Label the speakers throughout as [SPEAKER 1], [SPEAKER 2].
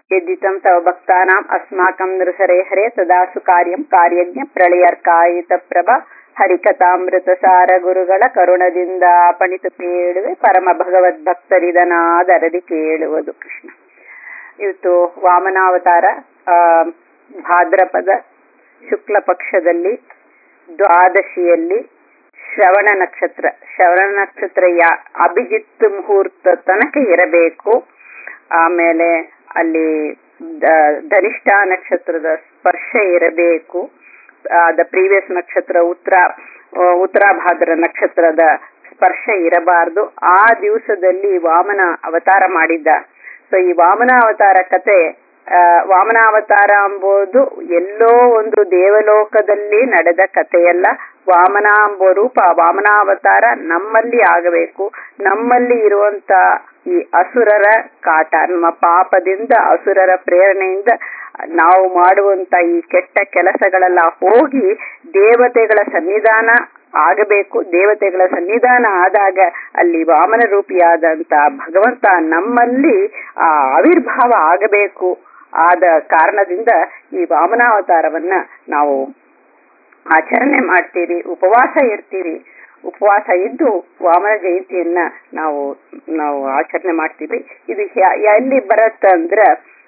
[SPEAKER 1] यद्दितं तव भक्तानाम् अस्माकं नृहरे हरे सदा सुकार्यं कार्यಜ್ಞ ಪ್ರಳಯರ್ಕಾಯಿತ ಪ್ರಭ ಹರಿಕಥಾಮೃತಸಾರ ಗುರುಗಳ ಕರುಣದಿಂದ ಪಣಿತು ಕೇಳುವೆ ಪರಮ ಭಗವದ್ ಭಕ್ತರಿದನಾದರದಿ ಕೇಳುವುದು ಕೃಷ್ಣ ಇವತ್ತು ವಾಮನಾವತಾರ ಆ, ಭಾದ್ರಪದ ಶುಕ್ಲ ಪಕ್ಷದಲ್ಲಿ ದ್ವಾದಶಿಯಲ್ಲಿ ಶ್ರವಣ ನಕ್ಷತ್ರ ಶ್ರವಣ ನಕ್ಷತ್ರ ಯಾ ಅಭಿಜಿತ್ ಮುಹೂರ್ತ ತನಕ ಇರಬೇಕು ಆಮೇಲೆ ಅಲ್ಲಿ ದ- ಧನಿಷ್ಠ ನಕ್ಷತ್ರದ ಸ್ಪರ್ಶ ಇರಬೇಕು ದ ಪ್ರೀವಿಯಸ್ ನಕ್ಷತ್ರ ಉತ್ತರ ಆ, ಉತ್ತರಾಭಾದ್ರ ನಕ್ಷತ್ರದ ಸ್ಪರ್ಶ ಇರಬಾರದು ಆ ದಿವಸದಲ್ಲಿ ವಾಮನ ಅವತಾರ ಮಾಡಿದ್ದ ಸೊ ಈ ವಾಮನ ಅವತಾರ ಕತೆ ಆ, ವಾಮನಾವತಾರ ಎಂಬುದು ಎಲ್ಲೋ ಒಂದು ದೇವಲೋಕದಲ್ಲಿ ನಡೆದ ಕಥೆಯಲ್ಲ ವಾಮನ ಎಂಬ ರೂಪ ವಾಮನಾವತಾರ ನಮ್ಮಲ್ಲಿ ಆಗಬೇಕು ನಮ್ಮಲ್ಲಿ ಇರುವಂತ ಈ ಅಸುರರ ಕಾಟ ನಮ್ಮ ಪಾಪದಿಂದ ಅಸುರರ ಪ್ರೇರಣೆಯಿಂದ ನಾವು ಮಾಡುವಂತ ಈ ಕೆಟ್ಟ ಕೆಲಸಗಳೆಲ್ಲ ಹೋಗಿ ದೇವತೆಗಳ ಸನ್ನಿಧಾನ ಆಗಬೇಕು ದೇವತೆಗಳ ಸನ್ನಿಧಾನ ಆದಾಗ ಅಲ್ಲಿ ವಾಮನ ರೂಪಿಯಾದಂತ ಭಗವಂತ ನಮ್ಮಲ್ಲಿ ಆ ಆವಿರ್ಭಾವ ಆಗಬೇಕು ಆದ ಕಾರಣದಿಂದ ಈ ವಾಮನಾವತಾರವನ್ನ ನಾವು ಆಚರಣೆ ಮಾಡ್ತೀರಿ ಉಪವಾಸ ಇರ್ತೀರಿ ಉಪವಾಸ ಇದ್ದು ವಾಮನ ಜಯಂತಿಯನ್ನ ನಾವು ನಾವು ಆಚರಣೆ ಮಾಡ್ತೀವಿ ಇದು ಯ- ಎಲ್ಲಿ ಬರುತ್ತೆ ಅಂದ್ರೆ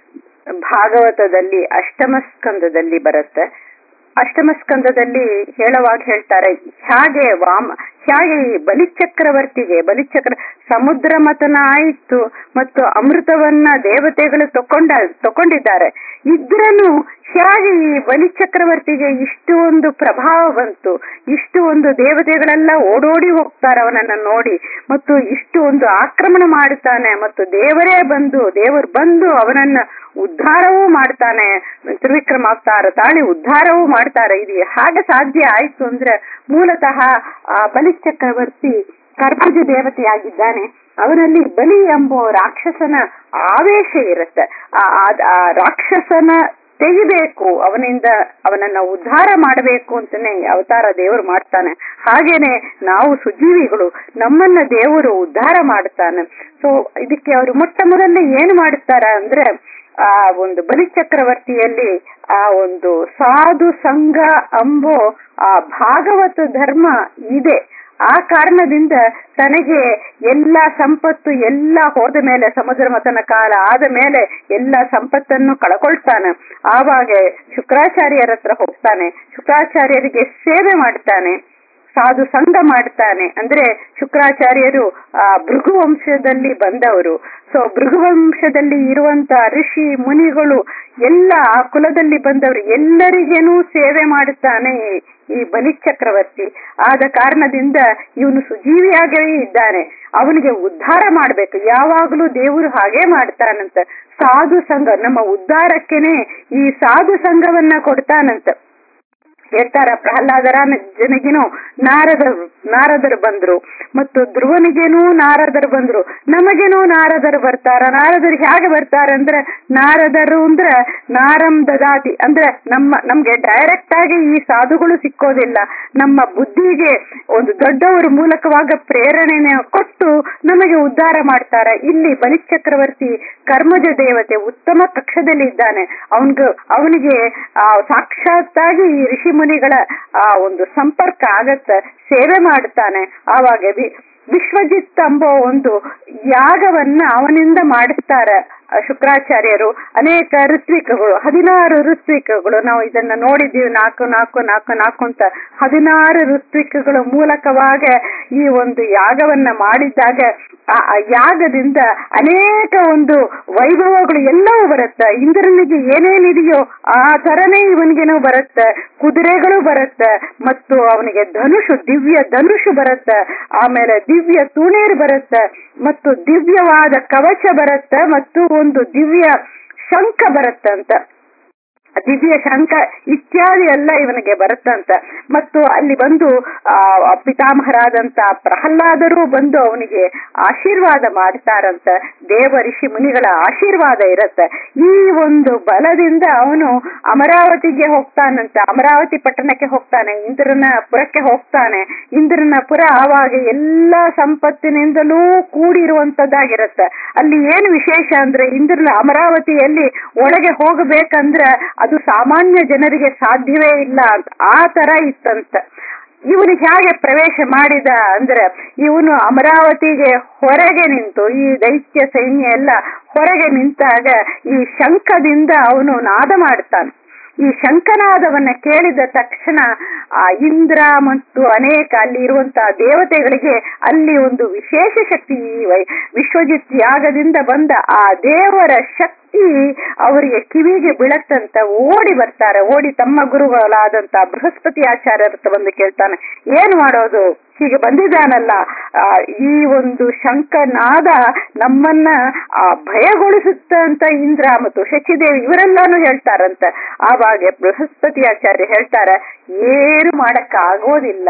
[SPEAKER 1] ಭಾಗವತದಲ್ಲಿ ಅಷ್ಟಮ ಸ್ಕಂದದಲ್ಲಿ ಬರುತ್ತೆ ಅಷ್ಟಮ ಸ್ಕಂದದಲ್ಲಿ ಹೇಳುವಾಗ ಹೇಳ್ತಾರೆ ಹೇಗೆ ವಾಮ ಹೇಗೆ ಈ ಬಲಿಚಕ್ರವರ್ತಿಗೆ ಬಲಿಚಕ್ರ ಸಮುದ್ರ ಮತನ ಆಯಿತು ಮತ್ತು ಅಮೃತವನ್ನ ದೇವತೆಗಳು ತಕೊಂಡ ತಕೊಂಡಿದ್ದಾರೆ ಇದ್ರನು ಹೇಗೆ ಈ ಬಲಿಚಕ್ರವರ್ತಿಗೆ ಇಷ್ಟು ಒಂದು ಪ್ರಭಾವ ಬಂತು ಇಷ್ಟು ಒಂದು ದೇವತೆಗಳೆಲ್ಲ ಓಡೋಡಿ ಹೋಗ್ತಾರೆ ಅವನನ್ನ ನೋಡಿ ಮತ್ತು ಇಷ್ಟು ಒಂದು ಆಕ್ರಮಣ ಮಾಡುತ್ತಾನೆ ಮತ್ತು ದೇವರೇ ಬಂದು ದೇವರು ಬಂದು ಅವನನ್ನ ಉದ್ಧಾರವೂ ಮಾಡ್ತಾನೆ ತ್ರಿವಿಕ್ರಮ ಅವತಾರ ತಾಳಿ ಉದ್ಧಾರವೂ ಮಾಡ್ತಾರೆ ಇದು ಹಾಗೆ ಸಾಧ್ಯ ಆಯ್ತು ಅಂದ್ರೆ ಮೂಲತಃ ಆ ಬಲಿಚಕ್ರವರ್ತಿ ಕರ್ಪೂಜ ದೇವತೆಯಾಗಿದ್ದಾನೆ ಅವನಲ್ಲಿ ಬಲಿ ಎಂಬ ರಾಕ್ಷಸನ ಆವೇಶ ಇರುತ್ತೆ ಆ ಆ- ಆ ರಾಕ್ಷಸನ ತೆಗಿಬೇಕು ಅವನಿಂದ ಅವನನ್ನ ಉದ್ಧಾರ ಮಾಡಬೇಕು ಅಂತಾನೆ ಈ ಅವತಾರ ದೇವರು ಮಾಡ್ತಾನೆ ಹಾಗೇನೆ ನಾವು ಸುಜೀವಿಗಳು ನಮ್ಮನ್ನ ದೇವರು ಉದ್ಧಾರ ಮಾಡ್ತಾನೆ ಸೊ ಇದಕ್ಕೆ ಅವರು ಮೊಟ್ಟ ಮೊದಲೇ ಏನು ಮಾಡುತ್ತಾರ ಅಂದ್ರೆ ಆ ಒಂದು ಬಲಿಚಕ್ರವರ್ತಿಯಲ್ಲಿ ಆ ಒಂದು ಸಾಧು ಸಂಘ ಅಂಬೋ ಆ ಭಾಗವತ ಧರ್ಮ ಇದೆ ಆ ಕಾರಣದಿಂದ ತನಗೆ ಎಲ್ಲ ಸಂಪತ್ತು ಎಲ್ಲ ಹೋದ ಮೇಲೆ ಸಮುದ್ರ ಮತನ ಕಾಲ ಆದ ಮೇಲೆ ಎಲ್ಲ ಸಂಪತ್ತನ್ನು ಕಳ್ಕೊಳ್ತಾನೆ ಆವಾಗ ಶುಕ್ರಾಚಾರ್ಯರ ಹತ್ರ ಹೋಗ್ತಾನೆ ಶುಕ್ರಾಚಾರ್ಯರಿಗೆ ಸೇವೆ ಮಾಡ್ತಾನೆ ಸಾಧು ಸಂಘ ಮಾಡ್ತಾನೆ ಅಂದ್ರೆ ಶುಕ್ರಾಚಾರ್ಯರು ಆ ಭೃಗು ವಂಶದಲ್ಲಿ ಬಂದವರು ಸೊ ಭೃಗು ವಂಶದಲ್ಲಿ ಇರುವಂತ ಋಷಿ ಮುನಿಗಳು ಎಲ್ಲ ಆ ಕುಲದಲ್ಲಿ ಬಂದವರು ಎಲ್ಲರಿಗೇನೂ ಸೇವೆ ಮಾಡುತ್ತಾನೆ ಈ- ಈ ಬಲಿಚಕ್ರವರ್ತಿ ಆದ ಕಾರಣದಿಂದ ಇವನು ಸುಜೀವಿಯಾಗೇ ಇದ್ದಾನೆ ಅವನಿಗೆ ಉದ್ಧಾರ ಮಾಡ್ಬೇಕು ಯಾವಾಗಲೂ ದೇವರು ಹಾಗೆ ಮಾಡ್ತಾನಂತ ಸಾಧು ಸಂಘ ನಮ್ಮ ಉದ್ಧಾರಕ್ಕೆನೆ ಈ ಸಾಧು ಸಂಘವನ್ನ ಕೊಡ್ತಾನಂತ ಹೇಳ್ತಾರ ಪ್ರಹ್ಲಾದರ ಜನಗೇನು ನಾರದರು ನಾರದರು ಬಂದ್ರು ಮತ್ತು ಧ್ರುವನಿಗೇನು ನಾರದರು ಬಂದ್ರು ನಮಗೇನು ನಾರದರು ಬರ್ತಾರ ನಾರದರು ಹೇಗೆ ಬರ್ತಾರ ಅಂದ್ರೆ ನಾರದರು ಅಂದ್ರೆ ನಾರಂ ದದಾತಿ ಅಂದ್ರೆ ನಮ್ಮ ನಮ್ಗೆ ಡೈರೆಕ್ಟ್ ಆಗಿ ಈ ಸಾಧುಗಳು ಸಿಕ್ಕೋದಿಲ್ಲ ನಮ್ಮ ಬುದ್ಧಿಗೆ ಒಂದು ದೊಡ್ಡವರ ಮೂಲಕವಾಗ ಪ್ರೇರಣೆನ ಕೊಟ್ಟು ನಮಗೆ ಉದ್ಧಾರ ಮಾಡ್ತಾರೆ ಇಲ್ಲಿ ಬಲಿಚಕ್ರವರ್ತಿ ಕರ್ಮಜ ದೇವತೆ ಉತ್ತಮ ಕಕ್ಷದಲ್ಲಿ ಇದ್ದಾನೆ ಅವನ್ಗ ಅವನಿಗೆ ಆ ಸಾಕ್ಷಾತ್ತಾಗಿ ಈ ಋಷಿ ಮುನಿಗಳ ಆ ಒಂದು ಸಂಪರ್ಕ ಆಗತ್ತ ಸೇವೆ ಮಾಡ್ತಾನೆ ಆವಾಗ ವಿ- ವಿಶ್ವಜಿತ್ ಎಂಬ ಒಂದು ಯಾಗವನ್ನ ಅವನಿಂದ ಮಾಡಿಸ್ತಾರೆ ಆ ಶುಕ್ರಾಚಾರ್ಯರು ಅನೇಕ ಋತ್ವಿಕಗಳು ಹದಿನಾರು ಋತ್ವಿಕಗಳು ನಾವು ಇದನ್ನ ನೋಡಿದ್ದೀವಿ ನಾಲ್ಕು ನಾಲ್ಕು ನಾಲ್ಕು ನಾಲ್ಕು ಅಂತ ಹದಿನಾರು ಋತ್ವಿಕಗಳ ಮೂಲಕವಾಗ ಈ ಒಂದು ಯಾಗವನ್ನ ಮಾಡಿದಾಗ ಆ ಆ ಯಾಗದಿಂದ ಅನೇಕ ಒಂದು ವೈಭವಗಳು ಎಲ್ಲವೂ ಬರುತ್ತೆ ಇಂದ್ರನಿಗೆ ಏನೇನಿದೆಯೋ ಆ ತರನೇ ಇವನಿಗೇನೋ ಬರುತ್ತೆ ಕುದುರೆಗಳು ಬರುತ್ತೆ ಮತ್ತು ಅವನಿಗೆ ಧನುಷು ದಿವ್ಯ ಧನುಷು ಬರುತ್ತೆ ಆಮೇಲೆ ದಿವ್ಯ ತುಣೀರ್ ಬರುತ್ತೆ ಮತ್ತು ದಿವ್ಯವಾದ ಕವಚ ಬರುತ್ತೆ ಮತ್ತು ಒಂದು ದಿವ್ಯ ಶಂಖ ಬರುತ್ತೆ ಅಂತ ದಿವ್ಯ ಶಂಕ ಇತ್ಯಾದಿ ಎಲ್ಲ ಇವನಿಗೆ ಬರುತ್ತಂತ ಮತ್ತು ಅಲ್ಲಿ ಬಂದು ಆ ಪಿತಾಮಹರಾದಂತ ಪ್ರಹ್ಲಾದರು ಬಂದು ಅವನಿಗೆ ಆಶೀರ್ವಾದ ಮಾಡ್ತಾರಂತ ದೇವ ಋಷಿ ಮುನಿಗಳ ಆಶೀರ್ವಾದ ಇರತ್ತ ಈ ಒಂದು ಬಲದಿಂದ ಅವನು ಅಮರಾವತಿಗೆ ಹೋಗ್ತಾನಂತ ಅಮರಾವತಿ ಪಟ್ಟಣಕ್ಕೆ ಹೋಗ್ತಾನೆ ಇಂದ್ರನ ಪುರಕ್ಕೆ ಹೋಗ್ತಾನೆ ಇಂದ್ರನ ಪುರ ಆವಾಗ ಎಲ್ಲ ಸಂಪತ್ತಿನಿಂದಲೂ ಕೂಡಿರುವಂತದ್ದಾಗಿರತ್ತ ಅಲ್ಲಿ ಏನು ವಿಶೇಷ ಅಂದ್ರೆ ಇಂದ್ರನ ಅಮರಾವತಿಯಲ್ಲಿ ಒಳಗೆ ಹೋಗಬೇಕಂದ್ರ ಅದು ಸಾಮಾನ್ಯ ಜನರಿಗೆ ಸಾಧ್ಯವೇ ಇಲ್ಲ ಅಂತ ಆ ತರ ಇತ್ತಂತ ಇವನು ಹೇಗೆ ಪ್ರವೇಶ ಮಾಡಿದ ಅಂದ್ರೆ ಇವನು ಅಮರಾವತಿಗೆ ಹೊರಗೆ ನಿಂತು ಈ ದೈತ್ಯ ಸೈನ್ಯ ಎಲ್ಲ ಹೊರಗೆ ನಿಂತಾಗ ಈ ಶಂಖದಿಂದ ಅವನು ನಾದ ಮಾಡ್ತಾನೆ ಈ ಶಂಕನಾದವನ್ನ ಕೇಳಿದ ತಕ್ಷಣ ಆ ಇಂದ್ರ ಮತ್ತು ಅನೇಕ ಅಲ್ಲಿ ಇರುವಂತಹ ದೇವತೆಗಳಿಗೆ ಅಲ್ಲಿ ಒಂದು ವಿಶೇಷ ಶಕ್ತಿ ವಿಶ್ವಜಿತ್ ಯಾಗದಿಂದ ಬಂದ ಆ ದೇವರ ಶಕ್ತಿ ಅವರಿಗೆ ಕಿವಿಗೆ ಬೀಳತ್ತಂತ ಓಡಿ ಬರ್ತಾರೆ ಓಡಿ ತಮ್ಮ ಗುರುಗಳಾದಂತ ಬೃಹಸ್ಪತಿ ಆಚಾರ್ಯರ ಹತ್ರ ಬಂದು ಕೇಳ್ತಾನೆ ಏನ್ ಮಾಡೋದು ಹೀಗೆ ಬಂದಿದ್ದಾನಲ್ಲ ಈ ಒಂದು ಶಂಕನಾದ ನಮ್ಮನ್ನ ಆ ಭಯಗೊಳಿಸುತ್ತ ಅಂತ ಇಂದ್ರ ಮತ್ತು ಶಚಿದೇವಿ ಇವರೆಲ್ಲಾನು ಹೇಳ್ತಾರಂತ ಆವಾಗ ಬೃಹಸ್ಪತಿ ಆಚಾರ್ಯ ಹೇಳ್ತಾರೆ ಏನು ಮಾಡಕ್ ಆಗೋದಿಲ್ಲ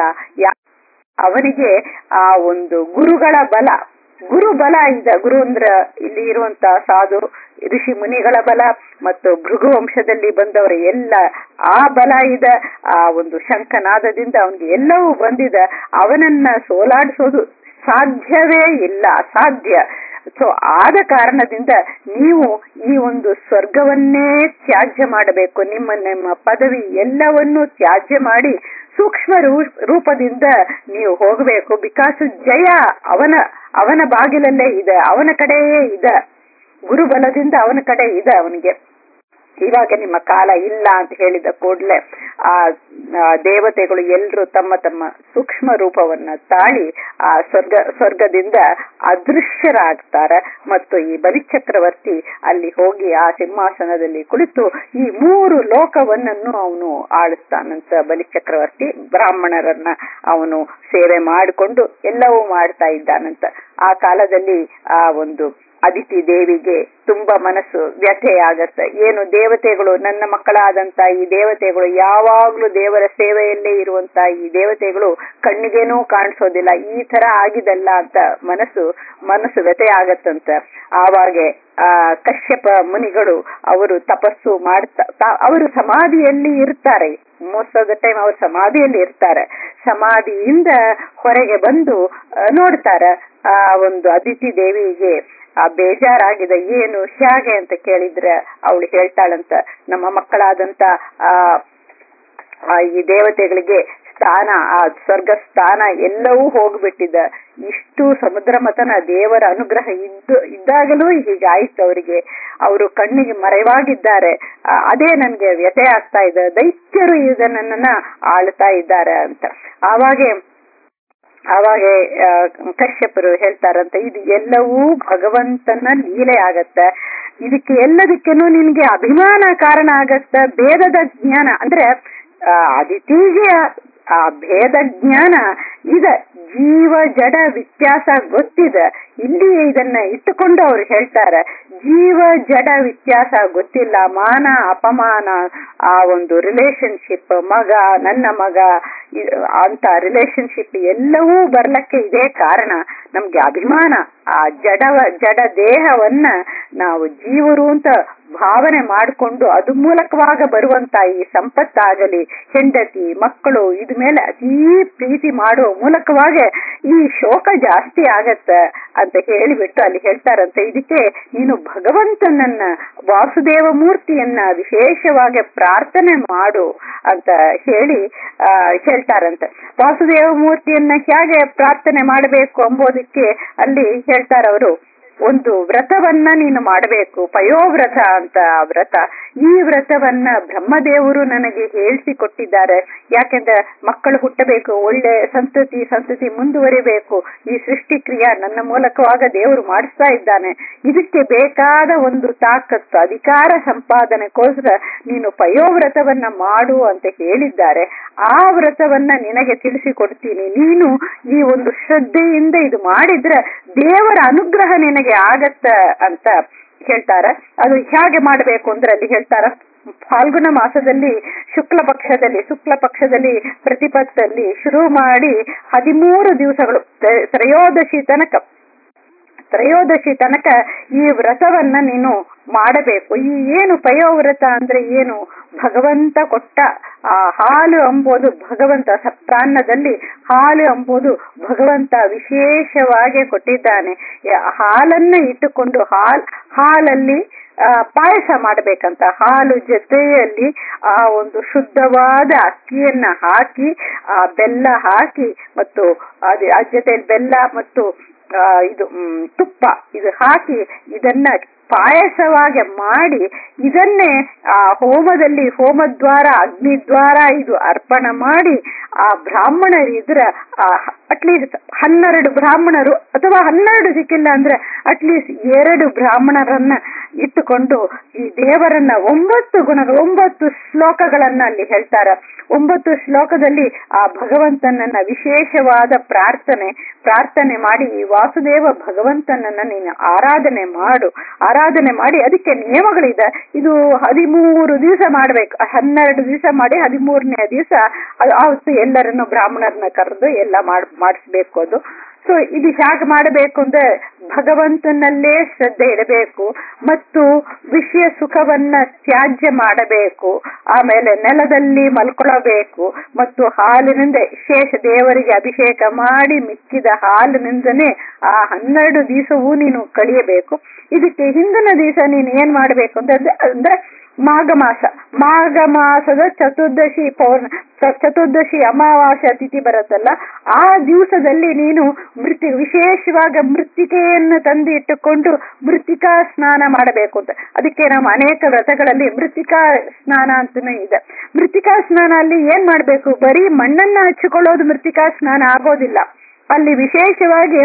[SPEAKER 1] ಅವನಿಗೆ ಆ ಒಂದು ಗುರುಗಳ ಬಲ ಗುರು ಬಲ ಇದೆ ಗುರು ಅಂದ್ರ ಇಲ್ಲಿ ಇರುವಂತ ಸಾಧು ಋಷಿ ಮುನಿಗಳ ಬಲ ಮತ್ತು ಭೃಗು ವಂಶದಲ್ಲಿ ಬಂದವರ ಎಲ್ಲ ಆ ಬಲ ಇದೆ ಆ ಒಂದು ಶಂಖನಾದದಿಂದ ಅವನಿಗೆ ಎಲ್ಲವೂ ಬಂದಿದೆ ಅವನನ್ನ ಸೋಲಾಡಿಸೋದು ಸಾಧ್ಯವೇ ಇಲ್ಲ ಅಸಾಧ್ಯ ಸೊ ಆದ ಕಾರಣದಿಂದ ನೀವು ಈ ಒಂದು ಸ್ವರ್ಗವನ್ನೇ ತ್ಯಾಜ್ಯ ಮಾಡಬೇಕು ನಿಮ್ಮ ನಿಮ್ಮ ಪದವಿ ಎಲ್ಲವನ್ನೂ ತ್ಯಾಜ್ಯ ಮಾಡಿ ಸೂಕ್ಷ್ಮ ರೂಪದಿಂದ ನೀವು ಹೋಗಬೇಕು ಬಿಕಾಸ್ ಜಯ ಅವನ ಅವನ ಬಾಗಿಲಲ್ಲೇ ಇದೆ ಅವನ ಕಡೆಯೇ ಇದೆ ಗುರುಬಲದಿಂದ ಅವನ ಕಡೆ ಇದೆ ಅವನಿಗೆ ಇವಾಗ ನಿಮ್ಮ ಕಾಲ ಇಲ್ಲ ಅಂತ ಹೇಳಿದ ಕೂಡಲೇ ಆ ದೇವತೆಗಳು ಎಲ್ಲರೂ ತಮ್ಮ ತಮ್ಮ ಸೂಕ್ಷ್ಮ ರೂಪವನ್ನ ತಾಳಿ ಆ ಸ್ವರ್ಗ ಸ್ವರ್ಗದಿಂದ ಅದೃಶ್ಯರಾಗ್ತಾರೆ ಮತ್ತು ಈ ಬಲಿಚಕ್ರವರ್ತಿ ಅಲ್ಲಿ ಹೋಗಿ ಆ ಸಿಂಹಾಸನದಲ್ಲಿ ಕುಳಿತು ಈ ಮೂರು ಲೋಕವನ್ನನ್ನು ಅವನು ಆಳಿಸ್ತಾನಂತ ಬಲಿಚಕ್ರವರ್ತಿ ಬ್ರಾಹ್ಮಣರನ್ನ ಅವನು ಸೇವೆ ಮಾಡಿಕೊಂಡು ಎಲ್ಲವೂ ಮಾಡ್ತಾ ಇದ್ದಾನಂತ ಆ ಕಾಲದಲ್ಲಿ ಆ ಒಂದು ಅದಿತಿ ದೇವಿಗೆ ತುಂಬಾ ಮನಸ್ಸು ವ್ಯಥೆ ಆಗತ್ತೆ ಏನು ದೇವತೆಗಳು ನನ್ನ ಮಕ್ಕಳಾದಂತ ಈ ದೇವತೆಗಳು ಯಾವಾಗ್ಲೂ ದೇವರ ಸೇವೆಯಲ್ಲೇ ಇರುವಂತ ಈ ದೇವತೆಗಳು ಕಣ್ಣಿಗೇನೂ ಕಾಣಿಸೋದಿಲ್ಲ ಈ ತರ ಆಗಿದಲ್ಲ ಅಂತ ಮನಸ್ಸು ಮನಸ್ಸು ವ್ಯಥೆ ಆಗತ್ತಂತ ಆವಾಗೆ ಆ ಕಶ್ಯಪ ಮುನಿಗಳು ಅವರು ತಪಸ್ಸು ಮಾಡ್ತಾ ಅವರು ಸಮಾಧಿಯಲ್ಲಿ ಇರ್ತಾರೆ ಮೋಸ್ಟ್ ಆಫ್ ದ ಟೈಮ್ ಅವರು ಸಮಾಧಿಯಲ್ಲಿ ಇರ್ತಾರೆ ಸಮಾಧಿಯಿಂದ ಹೊರಗೆ ಬಂದು ನೋಡ್ತಾರೆ ಆ ಒಂದು ಅದಿತಿ ದೇವಿಗೆ ಆ ಬೇಜಾರಾಗಿದೆ ಏನು ಹೇಗೆ ಅಂತ ಕೇಳಿದ್ರೆ ಅವಳು ಹೇಳ್ತಾಳಂತ ನಮ್ಮ ಮಕ್ಕಳಾದಂತ ಆ ಈ ದೇವತೆಗಳಿಗೆ ಸ್ಥಾನ ಆ ಸ್ವರ್ಗ ಸ್ಥಾನ ಎಲ್ಲವೂ ಹೋಗ್ಬಿಟ್ಟಿದೆ ಇಷ್ಟು ಸಮುದ್ರ ಮತನ ದೇವರ ಅನುಗ್ರಹ ಇದ್ದು ಇದ್ದಾಗಲೂ ಹೀಗಾಯ್ತು ಅವರಿಗೆ ಅವರು ಕಣ್ಣಿಗೆ ಮರೆವಾಗಿದ್ದಾರೆ ಅದೇ ನನ್ಗೆ ವ್ಯಥೆ ಆಗ್ತಾ ಇದೆ ದೈತ್ಯರು ಇದನ್ನ ಆಳ್ತಾ ಇದ್ದಾರೆ ಅಂತ ಆವಾಗೆ ಆವಾಗ ಕಶ್ಯಪರು ಹೇಳ್ತಾರಂತ ಇದು ಎಲ್ಲವೂ ಭಗವಂತನ ಲೀಲೆ ಆಗತ್ತ ಇದಕ್ಕೆ ಎಲ್ಲದಕ್ಕೇನು ನಿನ್ಗೆ ಅಭಿಮಾನ ಕಾರಣ ಆಗತ್ತ ಭೇದದ ಜ್ಞಾನ ಅಂದ್ರೆ ಅದಿತಿಗೆ ಆ ಭೇದ ಜ್ಞಾನ ಇದೆ ಜೀವ ಜಡ ವ್ಯತ್ಯಾಸ ಗೊತ್ತಿದೆ ಇಲ್ಲಿ ಇದನ್ನ ಇಟ್ಟುಕೊಂಡು ಅವ್ರು ಹೇಳ್ತಾರೆ ಜೀವ ಜಡ ವ್ಯತ್ಯಾಸ ಗೊತ್ತಿಲ್ಲ ಮಾನ ಅಪಮಾನ ಆ ಒಂದು ರಿಲೇಶನ್ಶಿಪ್ ಮಗ ನನ್ನ ಮಗ ಅಂತ ರಿಲೇಶನ್ಶಿಪ್ ಎಲ್ಲವೂ ಬರ್ಲಕ್ಕೆ ಇದೇ ಕಾರಣ ನಮ್ಗೆ ಅಭಿಮಾನ ಆ ಜಡವ ಜಡ ದೇಹವನ್ನ ನಾವು ಜೀವರು ಅಂತ ಭಾವನೆ ಮಾಡಿಕೊಂಡು ಅದು ಮೂಲಕವಾಗ ಬರುವಂತ ಈ ಸಂಪತ್ತಾಗಲಿ ಹೆಂಡತಿ ಮಕ್ಕಳು ಇದ ಮೇಲೆ ಅತೀ ಪ್ರೀತಿ ಮಾಡುವ ಮೂಲಕವಾಗಿ ಈ ಶೋಕ ಜಾಸ್ತಿ ಆಗತ್ತ ಅಂತ ಹೇಳಿಬಿಟ್ಟು ಅಲ್ಲಿ ಹೇಳ್ತಾರಂತೆ ಇದಕ್ಕೆ ನೀನು ಭಗವಂತನನ್ನ ವಾಸುದೇವ ಮೂರ್ತಿಯನ್ನ ವಿಶೇಷವಾಗಿ ಪ್ರಾರ್ಥನೆ ಮಾಡು ಅಂತ ಹೇಳಿ ಆ ಹೇಳ್ತಾರಂತೆ ವಾಸುದೇವ ಮೂರ್ತಿಯನ್ನ ಹೇಗೆ ಪ್ರಾರ್ಥನೆ ಮಾಡಬೇಕು ಎಂಬುದಕ್ಕೆ ಅಲ್ಲಿ ಹೇಳ್ತಾರವರು ಒಂದು ವ್ರತವನ್ನ ನೀನು ಮಾಡಬೇಕು ಪಯೋವ್ರತ ಅಂತ ವ್ರತ ಈ ವ್ರತವನ್ನ ಬ್ರಹ್ಮದೇವರು ನನಗೆ ಹೇಳಿಸಿಕೊಟ್ಟಿದ್ದಾರೆ ಯಾಕೆಂದ್ರೆ ಮಕ್ಕಳು ಹುಟ್ಟಬೇಕು ಒಳ್ಳೆ ಸಂತತಿ ಸಂತತಿ ಮುಂದುವರಿಬೇಕು ಈ ಸೃಷ್ಟಿ ಕ್ರಿಯೆ ನನ್ನ ಮೂಲಕವಾಗ ದೇವರು ಮಾಡಿಸ್ತಾ ಇದ್ದಾನೆ ಇದಕ್ಕೆ ಬೇಕಾದ ಒಂದು ತಾಕತ್ತು ಅಧಿಕಾರ ಸಂಪಾದನೆಗೋಸ್ಕರ ನೀನು ಪಯೋವ್ರತವನ್ನ ಮಾಡು ಅಂತ ಹೇಳಿದ್ದಾರೆ ಆ ವ್ರತವನ್ನ ನಿನಗೆ ತಿಳಿಸಿಕೊಡ್ತೀನಿ ನೀನು ಈ ಒಂದು ಶ್ರದ್ಧೆಯಿಂದ ಇದು ಮಾಡಿದ್ರೆ ದೇವರ ಅನುಗ್ರಹ ನಿನಗೆ ಆಗತ್ತ ಅಂತ ಹೇಳ್ತಾರ ಅದು ಹೇಗೆ ಮಾಡಬೇಕು ಅಂದ್ರೆ ಅಲ್ಲಿ ಹೇಳ್ತಾರ ಫಾಲ್ಗುಣ ಮಾಸದಲ್ಲಿ ಶುಕ್ಲ ಪಕ್ಷದಲ್ಲಿ ಶುಕ್ಲ ಪಕ್ಷದಲ್ಲಿ ಪ್ರತಿಪತ್ತಲ್ಲಿ ಶುರು ಮಾಡಿ ಹದಿಮೂರು ದಿವಸಗಳು ತ್ರ- ತ್ರಯೋದಶಿ ತನಕ ತ್ರಯೋದಶಿ ತನಕ ಈ ವ್ರತವನ್ನ ನೀನು ಮಾಡಬೇಕು ಈ ಏನು ಪಯೋವ್ರತ ಅಂದ್ರೆ ಏನು ಭಗವಂತ ಕೊಟ್ಟ ಆ ಹಾಲು ಎಂಬುದು ಭಗವಂತ ಸಪ್ತಾನ್ನದಲ್ಲಿ ಹಾಲು ಎಂಬುದು ಭಗವಂತ ವಿಶೇಷವಾಗಿ ಕೊಟ್ಟಿದ್ದಾನೆ ಯ- ಹಾಲನ್ನ ಇಟ್ಟುಕೊಂಡು ಹಾಲ್ ಹಾಲಲ್ಲಿ ಆ, ಪಾಯಸ ಮಾಡ್ಬೇಕಂತ ಹಾಲು ಜೊತೆಯಲ್ಲಿ ಆ ಒಂದು ಶುದ್ಧವಾದ ಅಕ್ಕಿಯನ್ನ ಹಾಕಿ ಆ ಬೆಲ್ಲ ಹಾಕಿ ಮತ್ತು ಅದೇ ಆ ಜೊತೆಯಲ್ಲಿ ಬೆಲ್ಲ ಮತ್ತು ಆ, ಇದು ಮ್, ತುಪ್ಪ ಇದು ಹಾಕಿ ಇದನ್ನ ಪಾಯಸವಾಗಿ ಮಾಡಿ ಇದನ್ನೇ ಆ ಹೋಮದಲ್ಲಿ ಹೋಮದ್ವಾರ ಅಗ್ನಿದ್ವಾರ ಇದು ಅರ್ಪಣ ಮಾಡಿ ಆ ಬ್ರಾಹ್ಮಣರಿದ್ರ ಅಟ್ಲೀಸ್ಟ್ ಹನ್ನೆರಡು ಬ್ರಾಹ್ಮಣರು ಅಥವಾ ಹನ್ನೆರಡು ಸಿಕ್ಕಿಲ್ಲ ಅಂದ್ರೆ ಅಟ್ಲೀಸ್ಟ್ ಎರಡು ಬ್ರಾಹ್ಮಣರನ್ನ ಇಟ್ಟುಕೊಂಡು ಈ ದೇವರನ್ನ ಒಂಬತ್ತು ಗುಣಗಳು ಒಂಬತ್ತು ಶ್ಲೋಕಗಳನ್ನ ಅಲ್ಲಿ ಹೇಳ್ತಾರೆ ಒಂಬತ್ತು ಶ್ಲೋಕದಲ್ಲಿ ಆ ಭಗವಂತನನ್ನ ವಿಶೇಷವಾದ ಪ್ರಾರ್ಥನೆ ಪ್ರಾರ್ಥನೆ ಮಾಡಿ ಈ ವಾಸುದೇವ ಭಗವಂತನನ್ನ ನೀನು ಆರಾಧನೆ ಮಾಡು ಆರಾಧನೆ ಮಾಡಿ ಅದಕ್ಕೆ ನಿಯಮಗಳಿದೆ ಇದು ಹದಿಮೂರು ದಿವಸ ಮಾಡ್ಬೇಕು ಹನ್ನೆರಡು ದಿವಸ ಮಾಡಿ ಹದಿಮೂರನೇ ದಿವಸ ಅವತ್ತು ಎಲ್ಲರನ್ನು ಬ್ರಾಹ್ಮಣರನ್ನ ಕರೆದು ಎಲ್ಲ ಮಾಡ್ ಮಾಡಿಸ್ಬೇಕು ಅದು ಸೊ ಇದು ಹೇಗೆ ಮಾಡಬೇಕು ಅಂದ್ರೆ ಭಗವಂತನಲ್ಲೇ ಶ್ರದ್ಧೆ ಇಡಬೇಕು ಮತ್ತು ವಿಷಯ ಸುಖವನ್ನ ತ್ಯಾಜ್ಯ ಮಾಡಬೇಕು ಆಮೇಲೆ ನೆಲದಲ್ಲಿ ಮಲ್ಕೊಳ್ಳಬೇಕು ಮತ್ತು ಹಾಲಿನಿಂದ ಶೇಷ ದೇವರಿಗೆ ಅಭಿಷೇಕ ಮಾಡಿ ಮಿಕ್ಕಿದ ಹಾಲಿನಿಂದನೇ ಆ ಹನ್ನೆರಡು ದಿವಸವೂ ನೀನು ಕಳಿಯಬೇಕು ಇದಕ್ಕೆ ಹಿಂದಿನ ದಿವಸ ನೀನು ಏನ್ ಮಾಡ್ಬೇಕು ಅಂತಂದ್ರೆ ಅಂದ್ರೆ ಮಾಘ ಮಾಸ ಮಾಘ ಮಾಸದ ಚತುರ್ದಶಿ ಪೌರ್ಣ ಚ- ಚತುರ್ದಶಿ ಅಮಾವಾಸ್ಯ ತಿಥಿ ಬರುತ್ತಲ್ಲ ಆ ದಿವಸದಲ್ಲಿ ನೀನು ಮೃತಿ ವಿಶೇಷವಾಗಿ ಮೃತ್ತಿಕೆಯನ್ನು ತಂದು ಇಟ್ಟುಕೊಂಡು ಮೃತ್ತಿಕಾ ಸ್ನಾನ ಮಾಡಬೇಕು ಅಂತ ಅದಕ್ಕೆ ನಮ್ಮ ಅನೇಕ ವ್ರತಗಳಲ್ಲಿ ಮೃತ್ತಿಕಾ ಸ್ನಾನ ಅಂತಾನೆ ಇದೆ ಮೃತ್ತಿಕಾ ಸ್ನಾನ ಅಲ್ಲಿ ಏನ್ ಮಾಡ್ಬೇಕು ಬರೀ ಮಣ್ಣನ್ನ ಹಚ್ಚಿಕೊಳ್ಳೋದು ಮೃತ್ತಿಕಾ ಸ್ನಾನ ಆಗೋದಿಲ್ಲ ಅಲ್ಲಿ ವಿಶೇಷವಾಗಿ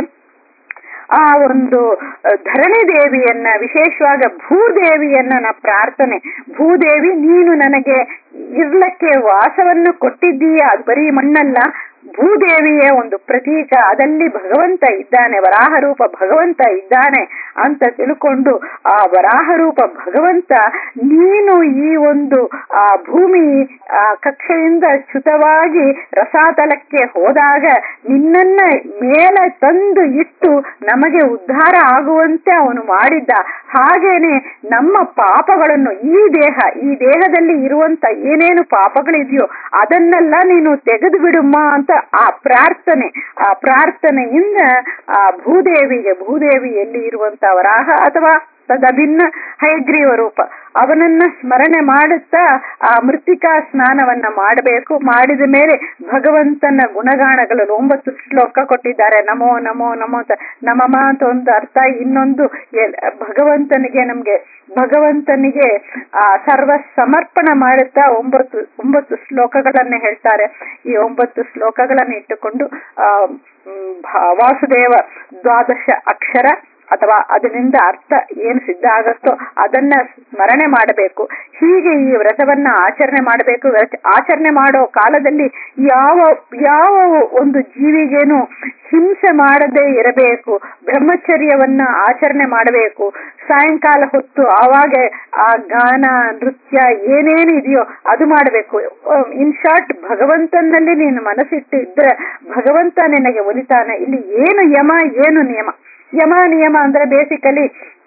[SPEAKER 1] ಆ ಒಂದು ಅ, ಧರಣಿ ದೇವಿಯನ್ನ ವಿಶೇಷವಾಗಿ ಭೂದೇವಿಯನ್ನ ನಾ ಪ್ರಾರ್ಥನೆ ಭೂದೇವಿ ನೀನು ನನಗೆ ಇರ್ಲಕ್ಕೆ ವಾಸವನ್ನು ಕೊಟ್ಟಿದ್ದೀಯ ಅದು ಬರೀ ಮಣ್ಣಲ್ಲ ಭೂದೇವಿಯ ಒಂದು ಪ್ರತೀಕ ಅದಲ್ಲಿ ಭಗವಂತ ಇದ್ದಾನೆ ವರಾಹ ರೂಪ ಭಗವಂತ ಇದ್ದಾನೆ ಅಂತ ತಿಳ್ಕೊಂಡು ಆ ವರಾಹ ರೂಪ ಭಗವಂತ ನೀನು ಈ ಒಂದು ಆ ಭೂಮಿ ಆ ಕಕ್ಷೆಯಿಂದ ಚ್ಯುತವಾಗಿ ರಸಾತಲಕ್ಕೆ ಹೋದಾಗ ನಿನ್ನನ್ನ ಮೇಲೆ ತಂದು ಇಟ್ಟು ನಮಗೆ ಉದ್ಧಾರ ಆಗುವಂತೆ ಅವನು ಮಾಡಿದ್ದ ಹಾಗೇನೆ ನಮ್ಮ ಪಾಪಗಳನ್ನು ಈ ದೇಹ ಈ ದೇಹದಲ್ಲಿ ಇರುವಂತ ಏನೇನು ಪಾಪಗಳಿದೆಯೋ ಅದನ್ನೆಲ್ಲ ನೀನು ತೆಗೆದು ಬಿಡುಮ್ಮ ಅಂತ ಆ ಪ್ರಾರ್ಥನೆ ಆ ಪ್ರಾರ್ಥನೆಯಿಂದ ಆ ಭೂದೇವಿಗೆ ಭೂದೇವಿ ಎಲ್ಲಿ ಇರುವಂತ ವರಾಹ ಅಥವಾ ತದಭಿನ್ನ ಹಯಗ್ರೀವ ರೂಪ ಅವನನ್ನ ಸ್ಮರಣೆ ಮಾಡುತ್ತಾ ಆ ಮೃತ್ತಿಕಾ ಸ್ನಾನವನ್ನ ಮಾಡಬೇಕು ಮಾಡಿದ ಮೇಲೆ ಭಗವಂತನ ಗುಣಗಾಣಗಳು ಒಂಬತ್ತು ಶ್ಲೋಕ ಕೊಟ್ಟಿದ್ದಾರೆ ನಮೋ ನಮೋ ನಮೋ ಅಂತ ನಮಮ ಅಂತ ಒಂದು ಅರ್ಥ ಇನ್ನೊಂದು ಎಲ್- ಭಗವಂತನಿಗೆ ನಮ್ಗೆ ಭಗವಂತನಿಗೆ ಆ ಸರ್ವ ಸಮರ್ಪಣ ಮಾಡುತ್ತಾ ಒಂಬತ್ತು ಒಂಬತ್ತು ಶ್ಲೋಕಗಳನ್ನ ಹೇಳ್ತಾರೆ ಈ ಒಂಬತ್ತು ಶ್ಲೋಕಗಳನ್ನ ಇಟ್ಟುಕೊಂಡು ಆ ಮ್, ಭಾ- ವಾಸುದೇವ ದ್ವಾದಶ ಅಕ್ಷರ ಅಥವಾ ಅದರಿಂದ ಅರ್ಥ ಏನು ಸಿದ್ಧ ಆಗತ್ತೋ ಅದನ್ನ ಸ್ಮರಣೆ ಮಾಡಬೇಕು ಹೀಗೆ ಈ ವ್ರತವನ್ನ ಆಚರಣೆ ಮಾಡಬೇಕು ವ್ರತ- ಆಚರಣೆ ಮಾಡೋ ಕಾಲದಲ್ಲಿ ಯಾವ ಯಾವ ಒಂದು ಜೀವಿಗೇನು ಹಿಂಸೆ ಮಾಡದೇ ಇರಬೇಕು ಬ್ರಹ್ಮಚರ್ಯವನ್ನ ಆಚರಣೆ ಮಾಡಬೇಕು ಸಾಯಂಕಾಲ ಹೊತ್ತು ಆವಾಗ ಆ ಗಾನ ನೃತ್ಯ ಏನೇನು ಇದೆಯೋ ಅದು ಮಾಡಬೇಕು ಇನ್ ಶಾರ್ಟ್ ಭಗವಂತನಲ್ಲಿ ನೀನು ಮನಸ್ಸಿಟ್ಟು ಇದ್ರೆ ಭಗವಂತ ನಿನಗೆ ಒಲಿತಾನೆ ಇಲ್ಲಿ ಏನು ಯಮ ಏನು ನಿಯಮ ಯಮ ನಿಯಮ ಅಂದ್ರೆ ಬೇಸಿಕಲಿ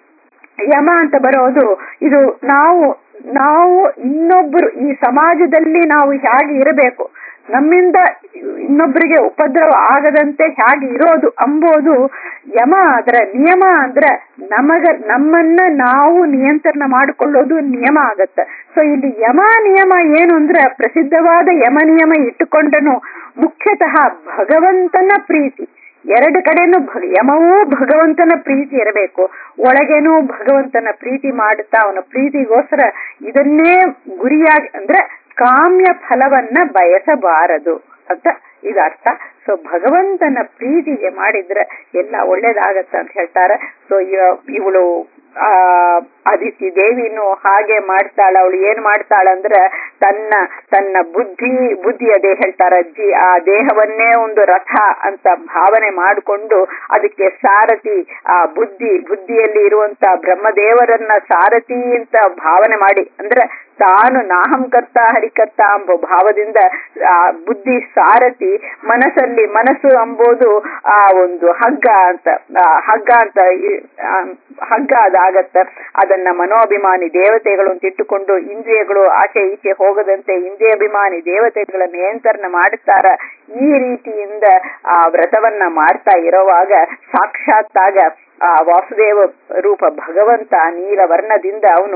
[SPEAKER 1] ಯಮ ಅಂತ ಬರೋದು ಇದು ನಾವು ನಾವು ಇನ್ನೊಬ್ಬರು ಈ ಸಮಾಜದಲ್ಲಿ ನಾವು ಹೇಗೆ ಇರಬೇಕು ನಮ್ಮಿಂದ ಇನ್ನೊಬ್ಬರಿಗೆ ಉಪದ್ರವ ಆಗದಂತೆ ಹೇಗೆ ಇರೋದು ಅಂಬೋದು ಯಮ ಅಂದ್ರೆ ನಿಯಮ ಅಂದ್ರೆ ನಮಗ ನಮ್ಮನ್ನ ನಾವು ನಿಯಂತ್ರಣ ಮಾಡಿಕೊಳ್ಳೋದು ನಿಯಮ ಆಗತ್ತೆ ಸೊ ಇಲ್ಲಿ ಯಮ ನಿಯಮ ಏನು ಅಂದ್ರೆ ಪ್ರಸಿದ್ಧವಾದ ಯಮ ನಿಯಮ ಇಟ್ಟುಕೊಂಡನು ಮುಖ್ಯತಃ ಭಗವಂತನ ಪ್ರೀತಿ ಎರಡು ಕಡೆನೂ ಭಗ ಯಮವೂ ಭಗವಂತನ ಪ್ರೀತಿ ಇರಬೇಕು ಒಳಗೇನೂ ಭಗವಂತನ ಪ್ರೀತಿ ಮಾಡುತ್ತಾ ಅವನ ಪ್ರೀತಿಗೋಸ್ಕರ ಇದನ್ನೇ ಗುರಿಯಾಗಿ ಅಂದ್ರೆ ಕಾಮ್ಯ ಫಲವನ್ನ ಬಯಸಬಾರದು ಅಂತ ಇದು ಅರ್ಥ ಸೊ ಭಗವಂತನ ಪ್ರೀತಿಗೆ ಮಾಡಿದ್ರೆ ಎಲ್ಲ ಒಳ್ಳೇದಾಗತ್ತ ಅಂತ ಹೇಳ್ತಾರೆ ಸೊ ಇವಳು ಆ ಅದಿತಿ ದೇವಿನೂ ಹಾಗೆ ಮಾಡ್ತಾಳ ಅವಳು ಏನ್ ಮಾಡ್ತಾಳ ಅಂದ್ರೆ ತನ್ನ ತನ್ನ ಬುದ್ಧಿ ಬುದ್ಧಿ ಅದೇ ಹೇಳ್ತಾರ ಅಜ್ಜಿ ಆ ದೇಹವನ್ನೇ ಒಂದು ರಥ ಅಂತ ಭಾವನೆ ಮಾಡಿಕೊಂಡು ಅದಕ್ಕೆ ಸಾರಥಿ ಆ ಬುದ್ಧಿ ಬುದ್ಧಿಯಲ್ಲಿ ಇರುವಂತ ಬ್ರಹ್ಮದೇವರನ್ನ ಸಾರಥಿ ಅಂತ ಭಾವನೆ ಮಾಡಿ ಅಂದ್ರೆ ತಾನು ನಾಹಂಕರ್ತ ಹರಿಕರ್ತ ಎಂಬ ಭಾವದಿಂದ ಆ ಬುದ್ಧಿ ಸಾರಥಿ ಮನಸ್ಸಲ್ಲಿ ಮನಸ್ಸು ಎಂಬುದು ಆ ಒಂದು ಹಗ್ಗ ಅಂತ ಆ ಹಗ್ಗ ಅಂತ ಈ- ಆ ಹಗ್ಗ ಅದಾಗತ್ತ ಅದನ್ನ ಮನೋಭಿಮಾನಿ ದೇವತೆಗಳು ಅಂತ ಇಟ್ಟುಕೊಂಡು ಇಂದ್ರಿಯಗಳು ಆಚೆ ಈಚೆ ಹೋಗದಂತೆ ಇಂದ್ರಿಯಾಭಿಮಾನಿ ದೇವತೆಗಳ ನಿಯಂತ್ರಣ ಮಾಡುತ್ತಾರ ಈ ರೀತಿಯಿಂದ ಆ ವ್ರತವನ್ನ ಮಾಡ್ತಾ ಇರುವಾಗ ಸಾಕ್ಷಾತ್ತಾಗ ಆ ವಾಸುದೇವ ರೂಪ ಭಗವಂತ ನೀಲ ವರ್ಣದಿಂದ ಅವನು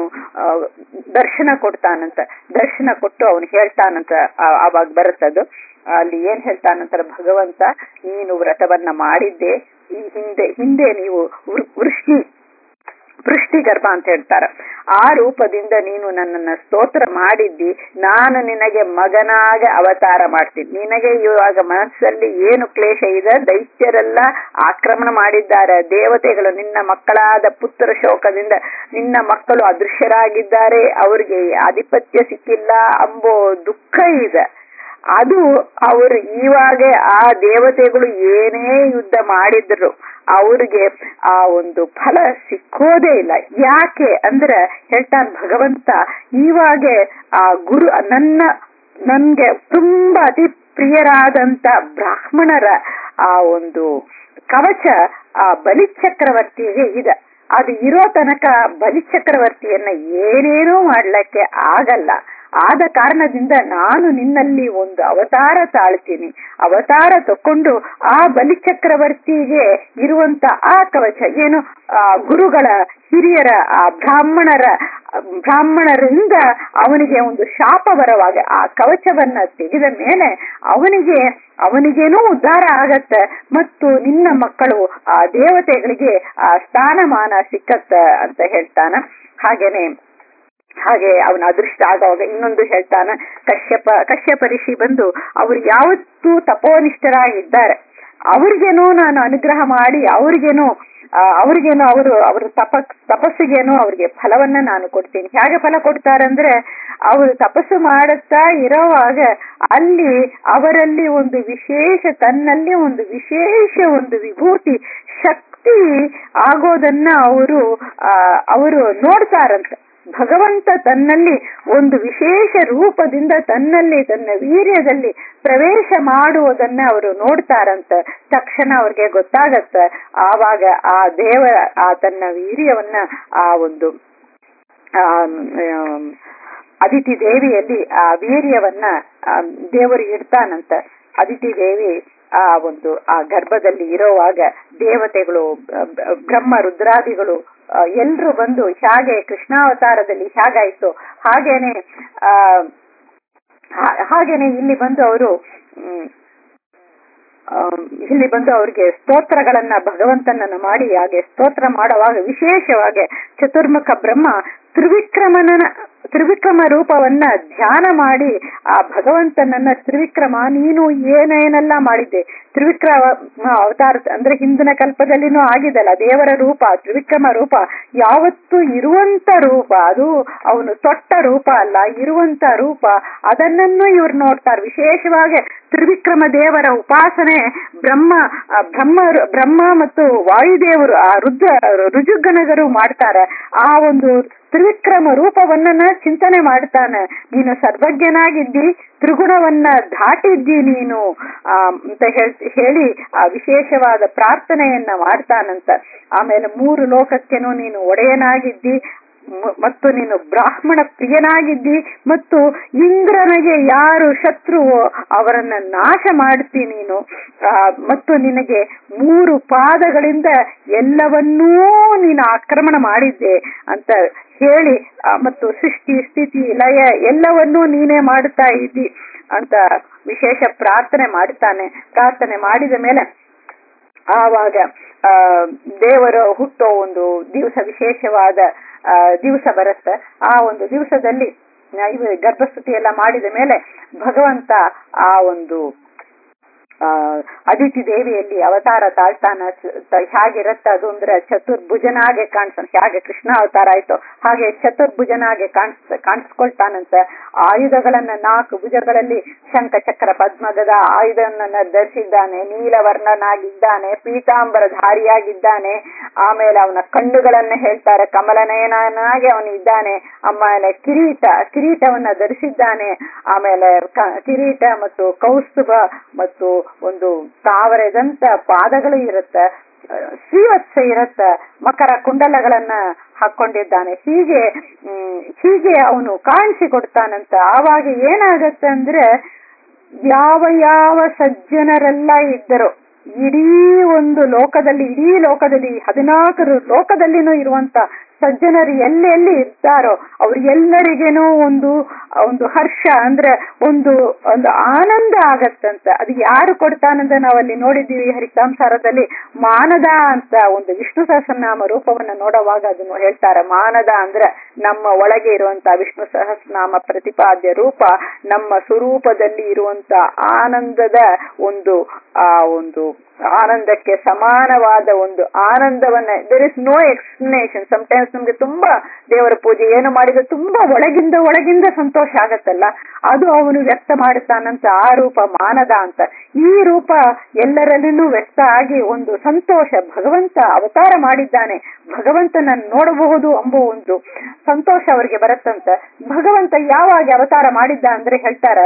[SPEAKER 1] ದರ್ಶನ ಕೊಡ್ತಾನಂತ ದರ್ಶನ ಕೊಟ್ಟು ಅವನು ಹೇಳ್ತಾನಂತ ಆ- ಆವಾಗ ಬರುತ್ತದು ಅಲ್ಲಿ ಏನ್ ಹೇಳ್ತಾನಂತ ಭಗವಂತ ನೀನು ವ್ರತವನ್ನ ಮಾಡಿದ್ದೆ ಈ ಹಿಂದೆ ಹಿಂದೆ ನೀವು ವೃ- ವೃಷ್ಟಿ ವೃಷ್ಟಿ ಗರ್ಭ ಅಂತ ಹೇಳ್ತಾರ ಆ ರೂಪದಿಂದ ನೀನು ನನ್ನನ್ನ ಸ್ತೋತ್ರ ಮಾಡಿದ್ದಿ ನಾನು ನಿನಗೆ ಮಗನಾಗ ಅವತಾರ ಮಾಡ್ತೀನಿ ನಿನಗೆ ಇವಾಗ ಮನಸ್ಸಲ್ಲಿ ಏನು ಕ್ಲೇಶ ಇದೆ ದೈತ್ಯರೆಲ್ಲ ಆಕ್ರಮಣ ಮಾಡಿದ್ದಾರೆ ದೇವತೆಗಳು ನಿನ್ನ ಮಕ್ಕಳಾದ ಪುತ್ರ ಶೋಕದಿಂದ ನಿನ್ನ ಮಕ್ಕಳು ಅದೃಶ್ಯರಾಗಿದ್ದಾರೆ ಅವರಿಗೆ ಆಧಿಪತ್ಯ ಸಿಕ್ಕಿಲ್ಲ ಅಂಬೋ ದುಃಖ ಇದೆ ಅದು ಅವರು ಇವಾಗ ಆ ದೇವತೆಗಳು ಏನೇ ಯುದ್ಧ ಮಾಡಿದ್ರು ಅವ್ರಿಗೆ ಆ ಒಂದು ಫಲ ಸಿಕ್ಕೋದೇ ಇಲ್ಲ ಯಾಕೆ ಅಂದ್ರೆ ಹೇಳ್ತಾನೆ ಭಗವಂತ ಇವಾಗ ಆ ಗುರು ನನ್ನ ನನ್ಗೆ ತುಂಬಾ ಅತಿ ಪ್ರಿಯರಾದಂತ ಬ್ರಾಹ್ಮಣರ ಆ ಒಂದು ಕವಚ ಆ ಬಲಿಚಕ್ರವರ್ತಿಗೆ ಇದೆ ಅದು ಇರೋ ತನಕ ಬಲಿಚಕ್ರವರ್ತಿಯನ್ನ ಏನೇನೂ ಮಾಡ್ಲಿಕ್ಕೆ ಆಗಲ್ಲ ಆದ ಕಾರಣದಿಂದ ನಾನು ನಿನ್ನಲ್ಲಿ ಒಂದು ಅವತಾರ ತಾಳ್ತೀನಿ ಅವತಾರ ತಕೊಂಡು ಆ ಬಲಿಚಕ್ರವರ್ತಿಗೆ ಇರುವಂತ ಆ ಕವಚ ಏನು ಆ ಗುರುಗಳ ಹಿರಿಯರ ಆ ಬ್ರಾಹ್ಮಣರ ಬ್ರಾಹ್ಮಣರಿಂದ ಅವನಿಗೆ ಒಂದು ಶಾಪ ಬರವಾಗ ಆ ಕವಚವನ್ನ ತೆಗೆದ ಮೇಲೆ ಅವನಿಗೆ ಅವನಿಗೇನೂ ಉದ್ಧಾರ ಆಗತ್ತೆ ಮತ್ತು ನಿನ್ನ ಮಕ್ಕಳು ಆ ದೇವತೆಗಳಿಗೆ ಆ ಸ್ಥಾನಮಾನ ಸಿಕ್ಕತ್ತ ಅಂತ ಹೇಳ್ತಾನ ಹಾಗೇನೆ ಹಾಗೆ ಅವನ ಅದೃಷ್ಟ ಆಗುವಾಗ ಇನ್ನೊಂದು ಹೇಳ್ತಾನ ಕಶ್ಯಪ ಕಶ್ಯಪ ಋಷಿ ಬಂದು ಅವ್ರು ಯಾವತ್ತೂ ತಪೋನಿಷ್ಠರಾಗಿದ್ದಾರೆ ಅವ್ರಿಗೇನೋ ನಾನು ಅನುಗ್ರಹ ಮಾಡಿ ಅವ್ರಿಗೇನೋ ಆ, ಅವ್ರಿಗೇನೋ ಅವರು ಅವ್ರ ತಪ ತಪಸ್ಸಿಗೇನೋ ಅವ್ರಿಗೆ ಫಲವನ್ನ ನಾನು ಕೊಡ್ತೀನಿ ಹೇಗೆ ಫಲ ಕೊಡ್ತಾರಂದ್ರೆ ಅವರು ತಪಸ್ಸು ಮಾಡುತ್ತಾ ಇರೋವಾಗ ಅಲ್ಲಿ ಅವರಲ್ಲಿ ಒಂದು ವಿಶೇಷ ತನ್ನಲ್ಲಿ ಒಂದು ವಿಶೇಷ ಒಂದು ವಿಭೂತಿ ಶಕ್ತಿ ಆಗೋದನ್ನ ಅವರು ಆ ಅವರು ನೋಡ್ತಾರಂತೆ ಭಗವಂತ ತನ್ನಲ್ಲಿ ಒಂದು ವಿಶೇಷ ರೂಪದಿಂದ ತನ್ನಲ್ಲಿ ತನ್ನ ವೀರ್ಯದಲ್ಲಿ ಪ್ರವೇಶ ಮಾಡುವುದನ್ನ ಅವರು ನೋಡ್ತಾರಂತ ತಕ್ಷಣ ಅವ್ರಿಗೆ ಗೊತ್ತಾಗತ್ತ ಆವಾಗ ಆ ದೇವರ ಆ ತನ್ನ ವೀರ್ಯವನ್ನ ಆ ಒಂದು ಆ ಆಮ್, ಅದಿತಿ ದೇವಿಯಲ್ಲಿ ಆ ವೀರ್ಯವನ್ನ ಆ ದೇವರು ಇಡ್ತಾನಂತ ಅದಿತಿ ದೇವಿ ಆ ಒಂದು ಆ ಗರ್ಭದಲ್ಲಿ ಇರೋವಾಗ ದೇವತೆಗಳು ಬ- ಬ- ಬ್ರಹ್ಮ ರುದ್ರಾದಿಗಳು ಎಲ್ರು ಬಂದು ಹೇಗೆ ಕೃಷ್ಣಾವತಾರದಲ್ಲಿ ಹೇಗಾಯ್ತು ಹಾಗೇನೆ ಆ ಹಾ- ಹಾಗೇನೆ ಇಲ್ಲಿ ಬಂದು ಅವರು ಇಲ್ಲಿ ಬಂದು ಅವ್ರಿಗೆ ಸ್ತೋತ್ರಗಳನ್ನ ಭಗವಂತನನ್ನ ಮಾಡಿ ಹಾಗೆ ಸ್ತೋತ್ರ ಮಾಡುವಾಗ ವಿಶೇಷವಾಗಿ ಚತುರ್ಮುಖ ಬ್ರಹ್ಮ ತ್ರಿವಿಕ್ರಮನ ತ್ರಿವಿಕ್ರಮ ರೂಪವನ್ನ ಧ್ಯಾನ ಮಾಡಿ ಆ ಭಗವಂತನನ್ನ ತ್ರಿವಿಕ್ರಮ ನೀನು ಏನೇನೆಲ್ಲ ಮಾಡಿದ್ದೆ ತ್ರಿವಿಕ್ರಮ ಅವತಾರ ಅಂದ್ರೆ ಹಿಂದಿನ ಕಲ್ಪದಲ್ಲಿನೂ ಆಗಿದಲ್ಲ ದೇವರ ರೂಪ ತ್ರಿವಿಕ್ರಮ ರೂಪ ಯಾವತ್ತೂ ಇರುವಂತ ರೂಪ ಅದು ಅವನು ತೊಟ್ಟ ರೂಪ ಅಲ್ಲ ಇರುವಂತ ರೂಪ ಅದನ್ನನ್ನು ಇವ್ರು ನೋಡ್ತಾರೆ ವಿಶೇಷವಾಗಿ ತ್ರಿವಿಕ್ರಮ ದೇವರ ಉಪಾಸನೆ ಬ್ರಹ್ಮ ಆ ಬ್ರಹ್ಮ ಬ್ರಹ್ಮ ಮತ್ತು ವಾಯುದೇವರು ಆ ರುದ್ರ ರುಜುಗಣಗರು ಮಾಡ್ತಾರೆ ಆ ಒಂದು ತ್ರಿವಿಕ್ರಮ ರೂಪವನ್ನ ಚಿಂತನೆ ಮಾಡ್ತಾನೆ ನೀನು ಸರ್ವಜ್ಞನಾಗಿದ್ದಿ ತ್ರಿಗುಣವನ್ನ ದಾಟಿದ್ದಿ ನೀನು ಆ ಅಂತ ಹೇಳ್- ಹೇಳಿ ಆ ವಿಶೇಷವಾದ ಪ್ರಾರ್ಥನೆಯನ್ನ ಮಾಡ್ತಾನಂತ ಆಮೇಲೆ ಮೂರು ಲೋಕಕ್ಕೆನೂ ನೀನು ಒಡೆಯನಾಗಿದ್ದಿ ಮ- ಮತ್ತು ನೀನು ಬ್ರಾಹ್ಮಣ ಪ್ರಿಯನಾಗಿದ್ದಿ ಮತ್ತು ಇಂದ್ರನಿಗೆ ಯಾರು ಶತ್ರುವೋ ಅವರನ್ನ ನಾಶ ಮಾಡ್ತಿ ನೀನು ಆ, ಮತ್ತು ನಿನಗೆ ಮೂರು ಪಾದಗಳಿಂದ ಎಲ್ಲವನ್ನೂ ನೀನು ಆಕ್ರಮಣ ಮಾಡಿದ್ದೆ ಅಂತ ಹೇಳಿ ಆ, ಮತ್ತು ಸೃಷ್ಟಿ ಸ್ಥಿತಿ ಲಯ ಎಲ್ಲವನ್ನೂ ನೀನೇ ಮಾಡುತ್ತಾ ಇದ್ದಿ ಅಂತ ವಿಶೇಷ ಪ್ರಾರ್ಥನೆ ಮಾಡ್ತಾನೆ ಪ್ರಾರ್ಥನೆ ಮಾಡಿದ ಮೇಲೆ ಆವಾಗ ಆ ದೇವರ ಹುಟ್ಟೋ ಒಂದು ದಿವಸ ವಿಶೇಷವಾದ ಆ ದಿವಸ ಬರುತ್ತೆ ಆ ಒಂದು ದಿವಸದಲ್ಲಿ ಇವ ಗರ್ಭಸ್ತುತಿ ಎಲ್ಲ ಮಾಡಿದ ಮೇಲೆ ಭಗವಂತ ಆ ಒಂದು ಆ ಅದಿತಿ ದೇವಿಯಲ್ಲಿ ಅವತಾರ ತಾಳ್ತಾನ ಹೇಗಿರತ್ತ ಅದು ಅಂದ್ರೆ ಚತುರ್ಭುಜನಾಗೆ ಕಾಣಿಸ್ತಾನೆ ಹೇಗೆ ಕೃಷ್ಣ ಅವತಾರ ಆಯ್ತು ಹಾಗೆ ಚತುರ್ಭುಜನಾಗೆ ಕಾಣಿಸ್ ಕಾಣಿಸ್ಕೊಳ್ತಾನಂತ ಆಯುಧಗಳನ್ನ ನಾಲ್ಕು ಭುಜಗಳಲ್ಲಿ ಶಂಖ ಚಕ್ರ ಪದ್ಮಗದ ಆಯುಧವನ್ನ ಧರಿಸಿದ್ದಾನೆ ನೀಲವರ್ಣನಾಗಿದ್ದಾನೆ ಪೀತಾಂಬರಧಾರಿಯಾಗಿದ್ದಾನೆ ಆಮೇಲೆ ಅವನ ಕಣ್ಣುಗಳನ್ನ ಹೇಳ್ತಾರೆ ಕಮಲನಯನಾಗಿ ಅವನು ಇದ್ದಾನೆ ಆಮೇಲೆ ಕಿರೀಟ ಕಿರೀಟವನ್ನ ಧರಿಸಿದ್ದಾನೆ ಆಮೇಲೆ ಕಿರೀಟ ಮತ್ತು ಕೌಸ್ತುಭ ಮತ್ತು ಒಂದು ತಾವರೆದಂತ ಪಾದಗಳು ಇರುತ್ತೆ ಶ್ರೀವತ್ಸ ಇರತ್ತ ಮಕರ ಕುಂಡಲಗಳನ್ನ ಹಾಕೊಂಡಿದ್ದಾನೆ ಹೀಗೆ ಹ್ಮ್ ಹೀಗೆ ಅವನು ಕಾಣಿಸಿಕೊಡ್ತಾನಂತ ಆವಾಗ ಏನಾಗತ್ತೆ ಅಂದ್ರೆ ಯಾವ ಯಾವ ಸಜ್ಜನರೆಲ್ಲ ಇದ್ದರೋ ಇಡೀ ಒಂದು ಲೋಕದಲ್ಲಿ ಇಡೀ ಲೋಕದಲ್ಲಿ ಹದಿನಾಲ್ಕರು ಲೋಕದಲ್ಲಿನೂ ಇರುವಂತ ಸಜ್ಜನರು ಎಲ್ಲೆಲ್ಲಿ ಇರ್ತಾರೋ ಅವ್ರಿಗೆಲ್ಲರಿಗೇನೋ ಒಂದು ಒಂದು ಹರ್ಷ ಅಂದ್ರೆ ಒಂದು ಒಂದು ಆನಂದ ಆಗತ್ತಂತ ಅದು ಯಾರು ಕೊಡ್ತಾನಂತ ನಾವಲ್ಲಿ ನೋಡಿದ್ದೀವಿ ಹರಿಕಾಂಸಾರದಲ್ಲಿ ಮಾನದ ಅಂತ ಒಂದು ವಿಷ್ಣು ಸಹಸ್ರನಾಮ ರೂಪವನ್ನ ನೋಡುವಾಗ ಅದನ್ನು ಹೇಳ್ತಾರೆ ಮಾನದ ಅಂದ್ರೆ ನಮ್ಮ ಒಳಗೆ ಇರುವಂತ ವಿಷ್ಣು ಸಹಸ್ರನಾಮ ಪ್ರತಿಪಾದ್ಯ ರೂಪ ನಮ್ಮ ಸ್ವರೂಪದಲ್ಲಿ ಇರುವಂತ ಆನಂದದ ಒಂದು ಆ ಒಂದು ಆನಂದಕ್ಕೆ ಸಮಾನವಾದ ಒಂದು ಆನಂದವನ್ನ there is no explanation sometimes ನಮ್ಗೆ ತುಂಬಾ ದೇವರ ಪೂಜೆ ಏನು ಮಾಡಿದ್ರೆ ತುಂಬಾ ಒಳಗಿಂದ ಒಳಗಿಂದ ಸಂತೋಷ ಆಗತ್ತಲ್ಲ ಅದು ಅವನು ವ್ಯಕ್ತ ಮಾಡುತ್ತಾನಂತ ಆ ರೂಪ ಮಾನದ ಅಂತ ಈ ರೂಪ ಎಲ್ಲರಲ್ಲಿನೂ ವ್ಯಕ್ತ ಆಗಿ ಒಂದು ಸಂತೋಷ ಭಗವಂತ ಅವತಾರ ಮಾಡಿದ್ದಾನೆ ಭಗವಂತನ ನೋಡಬಹುದು ಎಂಬ ಒಂದು ಸಂತೋಷ ಅವರಿಗೆ ಬರುತ್ತಂತ ಭಗವಂತ ಯಾವಾಗ ಅವತಾರ ಮಾಡಿದ್ದ ಅಂದ್ರೆ ಹೇಳ್ತಾರ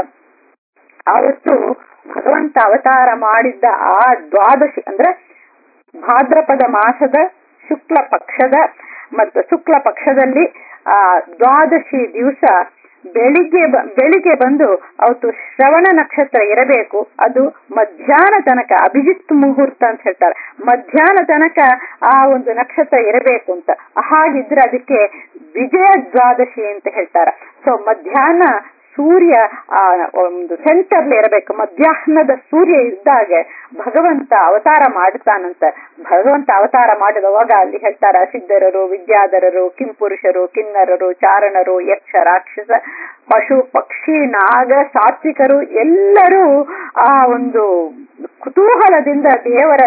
[SPEAKER 1] ಆವತ್ತು ಭಗವಂತ ಅವತಾರ ಮಾಡಿದ್ದ ಆ ದ್ವಾದಶಿ ಅಂದ್ರೆ ಭಾದ್ರಪದ ಮಾಸದ ಶುಕ್ಲ ಪಕ್ಷದ ಮತ್ತು ಶುಕ್ಲ ಪಕ್ಷದಲ್ಲಿ ಆ ದ್ವಾದಶಿ ದಿವಸ ಬೆಳಿಗ್ಗೆ ಬೆಳಿಗ್ಗೆ ಬಂದು ಅವತ್ತು ಶ್ರವಣ ನಕ್ಷತ್ರ ಇರಬೇಕು ಅದು ಮಧ್ಯಾಹ್ನ ತನಕ ಅಭಿಜಿತ್ ಮುಹೂರ್ತ ಅಂತ ಹೇಳ್ತಾರೆ ಮಧ್ಯಾಹ್ನ ತನಕ ಆ ಒಂದು ನಕ್ಷತ್ರ ಇರಬೇಕು ಅಂತ ಹಾಗಿದ್ರೆ ಅದಕ್ಕೆ ವಿಜಯ ದ್ವಾದಶಿ ಅಂತ ಹೇಳ್ತಾರೆ ಸೊ ಮಧ್ಯಾಹ್ನ ಸೂರ್ಯ ಆ ಒಂದು ಸೆಂಟರ್ಲಿ ಇರಬೇಕು ಮಧ್ಯಾಹ್ನದ ಸೂರ್ಯ ಇದ್ದಾಗ ಭಗವಂತ ಅವತಾರ ಮಾಡ್ತಾನಂತ ಭಗವಂತ ಅವತಾರ ಮಾಡಿದವಾಗ ಅಲ್ಲಿ ಹೇಳ್ತಾರ ಸಿದ್ಧರರು ವಿದ್ಯಾಧರರು ಕಿಂಪುರುಷರು ಕಿನ್ನರರು ಚಾರಣರು ಯಕ್ಷ ರಾಕ್ಷಸ ಪಶು ಪಕ್ಷಿ ನಾಗ ಸಾತ್ವಿಕರು ಎಲ್ಲರೂ ಆ ಒಂದು ಕುತೂಹಲದಿಂದ ದೇವರ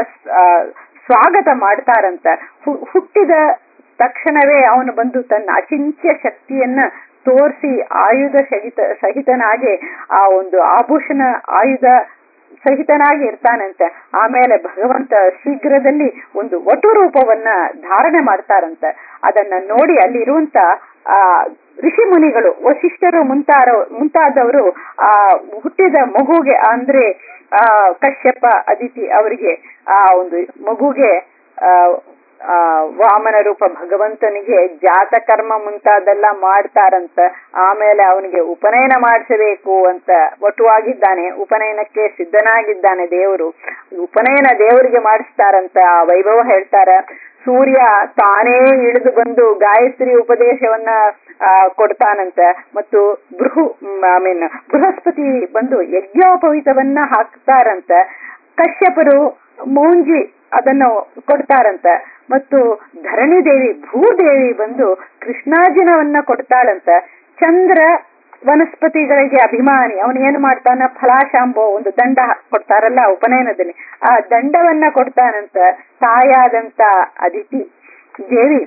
[SPEAKER 1] ಸ್ವಾಗತ ಮಾಡ್ತಾರಂತ ಹುಟ್ಟಿದ ತಕ್ಷಣವೇ ಅವನು ಬಂದು ತನ್ನ ಅಚಿಂತ್ಯ ಶಕ್ತಿಯನ್ನ ತೋರಿಸಿ ಆಯುಧ ಸಹಿತ ಸಹಿತನಾಗಿ ಆ ಒಂದು ಆಭೂಷಣ ಆಯುಧ ಸಹಿತನಾಗಿ ಇರ್ತಾನಂತೆ ಆಮೇಲೆ ಭಗವಂತ ಶೀಘ್ರದಲ್ಲಿ ಒಂದು ವಟು ರೂಪವನ್ನ ಧಾರಣೆ ಮಾಡ್ತಾರಂತೆ ಅದನ್ನ ನೋಡಿ ಅಲ್ಲಿರುವಂತ ಆ ಋಷಿ ಮುನಿಗಳು ವಶಿಷ್ಠರು ಮುಂತಾರ ಮುಂತಾದವರು ಆ ಹುಟ್ಟಿದ ಮಗುಗೆ ಅಂದ್ರೆ ಆ ಕಶ್ಯಪ ಅದಿತಿ ಅವರಿಗೆ ಆ ಒಂದು ಮಗುಗೆ ಆ ಆ ವಾಮನ ರೂಪ ಭಗವಂತನಿಗೆ ಜಾತ ಕರ್ಮ ಮುಂತಾದೆಲ್ಲ ಮಾಡ್ತಾರಂತ ಆಮೇಲೆ ಅವನಿಗೆ ಉಪನಯನ ಮಾಡಿಸಬೇಕು ಅಂತ ಒಟುವಾಗಿದ್ದಾನೆ ಉಪನಯನಕ್ಕೆ ಸಿದ್ಧನಾಗಿದ್ದಾನೆ ದೇವರು ಉಪನಯನ ದೇವರಿಗೆ ಮಾಡಿಸ್ತಾರಂತ ಆ ವೈಭವ ಹೇಳ್ತಾರ ಸೂರ್ಯ ತಾನೇ ಇಳಿದು ಬಂದು ಗಾಯತ್ರಿ ಉಪದೇಶವನ್ನ ಕೊಡ್ತಾನಂತ ಮತ್ತು ಬೃಹು ಐ ಮೀನ್ ಬೃಹಸ್ಪತಿ ಬಂದು ಯಜ್ಞೋಪವಿತವನ್ನ ಹಾಕ್ತಾರಂತ ಕಶ್ಯಪರು ಮೂಂಜಿ ಅದನ್ನು ಕೊಡ್ತಾರಂತ ಮತ್ತು ಧರಣಿ ದೇವಿ ಭೂದೇವಿ ಬಂದು ಕೃಷ್ಣಾರ್ಜುನವನ್ನ ಕೊಡ್ತಾಳಂತ ಚಂದ್ರ ವನಸ್ಪತಿಗಳಿಗೆ ಅಭಿಮಾನಿ ಅವನು ಏನು ಮಾಡ್ತಾನ ಫಲಾಶಾಂಬೋ ಒಂದು ದಂಡ ಕೊಡ್ತಾರಲ್ಲ ಉಪನಯನದಲ್ಲಿ ಆ ದಂಡವನ್ನ ಕೊಡ್ತಾನಂತ ತಾಯಾದಂತ ಅದಿತಿ ದೇವಿ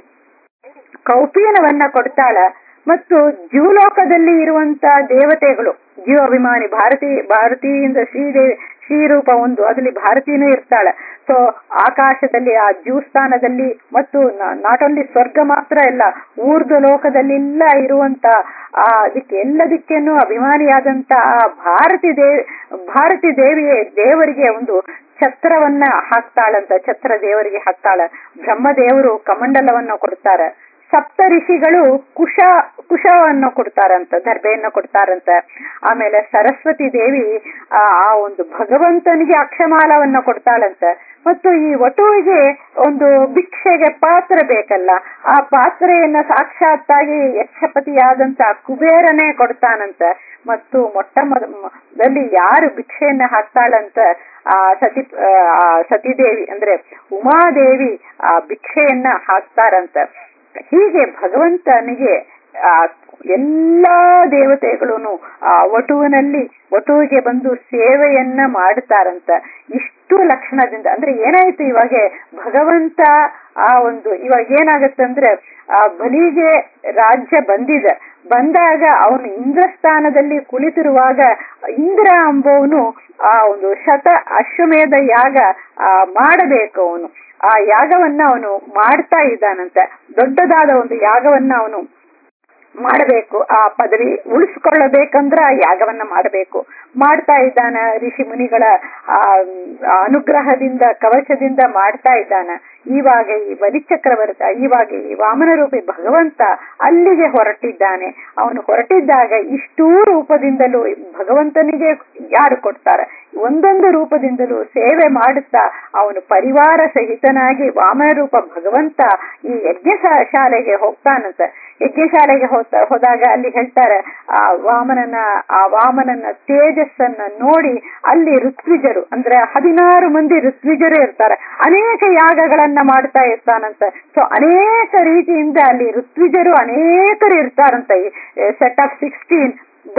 [SPEAKER 1] ಕೌಪೀನವನ್ನ ಕೊಡ್ತಾಳ ಮತ್ತು ಜೀವಲೋಕದಲ್ಲಿ ಇರುವಂತ ದೇವತೆಗಳು ಜೀವಾಭಿಮಾನಿ ಭಾರತಿ ಭಾರತೀಯಿಂದ ಶ್ರೀದೇವಿ ಶ್ರೀರೂಪ ಒಂದು ಅದರಲ್ಲಿ ಭಾರತೀನೂ ಇರ್ತಾಳೆ ಸೊ ಆಕಾಶದಲ್ಲಿ ಆ ಜೀವಸ್ಥಾನದಲ್ಲಿ ಮತ್ತು ನಾಟ್ ಓನ್ಲಿ ಸ್ವರ್ಗ ಮಾತ್ರ ಇಲ್ಲ ಊರ್ಧ್ವ ಲೋಕದಲ್ಲೆಲ್ಲ ಇರುವಂತ ಆ ಅದಕ್ಕೆ ಎಲ್ಲದಕ್ಕೇನು ಅಭಿಮಾನಿಯಾದಂತ ಆ ಭಾರತಿ ದೇವಿ ಭಾರತಿ ದೇವಿಯೇ ದೇವರಿಗೆ ಒಂದು ಛತ್ರವನ್ನ ಹಾಕ್ತಾಳಂತ ಛತ್ರ ದೇವರಿಗೆ ಹಾಕ್ತಾಳ ಬ್ರಹ್ಮದೇವರು ಕಮಂಡಲವನ್ನ ಕೊಡ್ತಾರೆ ಸಪ್ತ ಋಷಿಗಳು ಕುಶ ಕುಶವನ್ನು ಕೊಡ್ತಾರಂತ ದರ್ಬೆಯನ್ನು ಕೊಡ್ತಾರಂತ ಆಮೇಲೆ ಸರಸ್ವತಿ ದೇವಿ ಆ ಒಂದು ಭಗವಂತನಿಗೆ ಅಕ್ಷಮಾಲವನ್ನ ಕೊಡ್ತಾಳಂತ ಮತ್ತು ಈ ವಟುವಿಗೆ ಒಂದು ಭಿಕ್ಷೆಗೆ ಪಾತ್ರ ಬೇಕಲ್ಲ ಆ ಪಾತ್ರೆಯನ್ನ ಸಾಕ್ಷಾತ್ತಾಗಿ ಯಕ್ಷಪತಿಯಾದಂತ ಕುಬೇರನೇ ಕೊಡ್ತಾನಂತ ಮತ್ತು ಮೊಟ್ಟ ಮೊದಲಲ್ಲಿ ಯಾರು ಭಿಕ್ಷೆಯನ್ನ ಹಾಕ್ತಾಳಂತ ಆ ಸತಿ ಆ ಸತಿದೇವಿ ಅಂದ್ರೆ ಉಮಾದೇವಿ ಆ ಭಿಕ್ಷೆಯನ್ನ ಹಾಕ್ತಾರಂತ ಹೀಗೆ ಭಗವಂತನಿಗೆ ಆ ಎಲ್ಲಾ ದೇವತೆಗಳು ಆ ವಟುವಿನಲ್ಲಿ ವಟುವಿಗೆ ಬಂದು ಸೇವೆಯನ್ನ ಮಾಡ್ತಾರಂತ ಇಷ್ಟು ಲಕ್ಷಣದಿಂದ ಅಂದ್ರೆ ಏನಾಯ್ತು ಇವಾಗ ಭಗವಂತ ಆ ಒಂದು ಇವಾಗ ಏನಾಗತ್ತಂದ್ರೆ ಆ ಬಲಿಗೆ ರಾಜ್ಯ ಬಂದಿದೆ ಬಂದಾಗ ಅವನು ಇಂದ್ರಸ್ಥಾನದಲ್ಲಿ ಕುಳಿತಿರುವಾಗ ಇಂದ್ರ ಅಂಬವನು ಆ ಒಂದು ಶತ ಅಶ್ವಮೇಧ ಯಾಗ ಆ ಮಾಡಬೇಕು ಅವನು ಆ ಯಾಗವನ್ನ ಅವನು ಮಾಡ್ತಾ ಇದ್ದಾನಂತೆ ದೊಡ್ಡದಾದ ಒಂದು ಯಾಗವನ್ನ ಅವನು ಮಾಡಬೇಕು ಆ ಪದವಿ ಉಳಿಸ್ಕೊಳ್ಳಬೇಕಂದ್ರ ಆ ಯಾಗವನ್ನ ಮಾಡಬೇಕು ಮಾಡ್ತಾ ಇದ್ದಾನ ಋಷಿ ಮುನಿಗಳ ಆ ಅನುಗ್ರಹದಿಂದ ಕವಚದಿಂದ ಮಾಡ್ತಾ ಇದ್ದಾನ ಇವಾಗ ಈ ಬಲಿಚಕ್ರವರ್ತ ಇವಾಗ ಈ ವಾಮನ ರೂಪಿ ಭಗವಂತ ಅಲ್ಲಿಗೆ ಹೊರಟಿದ್ದಾನೆ ಅವನು ಹೊರಟಿದ್ದಾಗ ಇಷ್ಟೂ ರೂಪದಿಂದಲೂ ಭಗವಂತನಿಗೆ ಯಾರು ಕೊಡ್ತಾರೆ ಒಂದೊಂದು ರೂಪದಿಂದಲೂ ಸೇವೆ ಮಾಡುತ್ತಾ ಅವನು ಪರಿವಾರ ಸಹಿತನಾಗಿ ವಾಮನ ರೂಪ ಭಗವಂತ ಈ ಯಜ್ಞ ಶಾಲೆಗೆ ಹೋಗ್ತಾನಂತೆ ಯಜ್ಞಶಾಲೆಗೆ ಹೋದ ಹೋದಾಗ ಅಲ್ಲಿ ಹೇಳ್ತಾರೆ ಆ ವಾಮನನ ಆ ವಾಮನನ ತೇಜಸ್ಸನ್ನ ನೋಡಿ ಅಲ್ಲಿ ಋತ್ವಿಜರು ಅಂದ್ರೆ ಹದಿನಾರು ಮಂದಿ ಋತ್ವಿಜರು ಇರ್ತಾರೆ ಅನೇಕ ಯಾಗಗಳನ್ನ ಮಾಡ್ತಾ ಇರ್ತಾನಂತ ಸೊ ಅನೇಕ ರೀತಿಯಿಂದ ಅಲ್ಲಿ ಋತ್ವಿಜರು ಅನೇಕರು ಇರ್ತಾರಂತ ಈ ಸೆಟ್ ಆಫ್ ಸಿಕ್ಸ್ಟೀನ್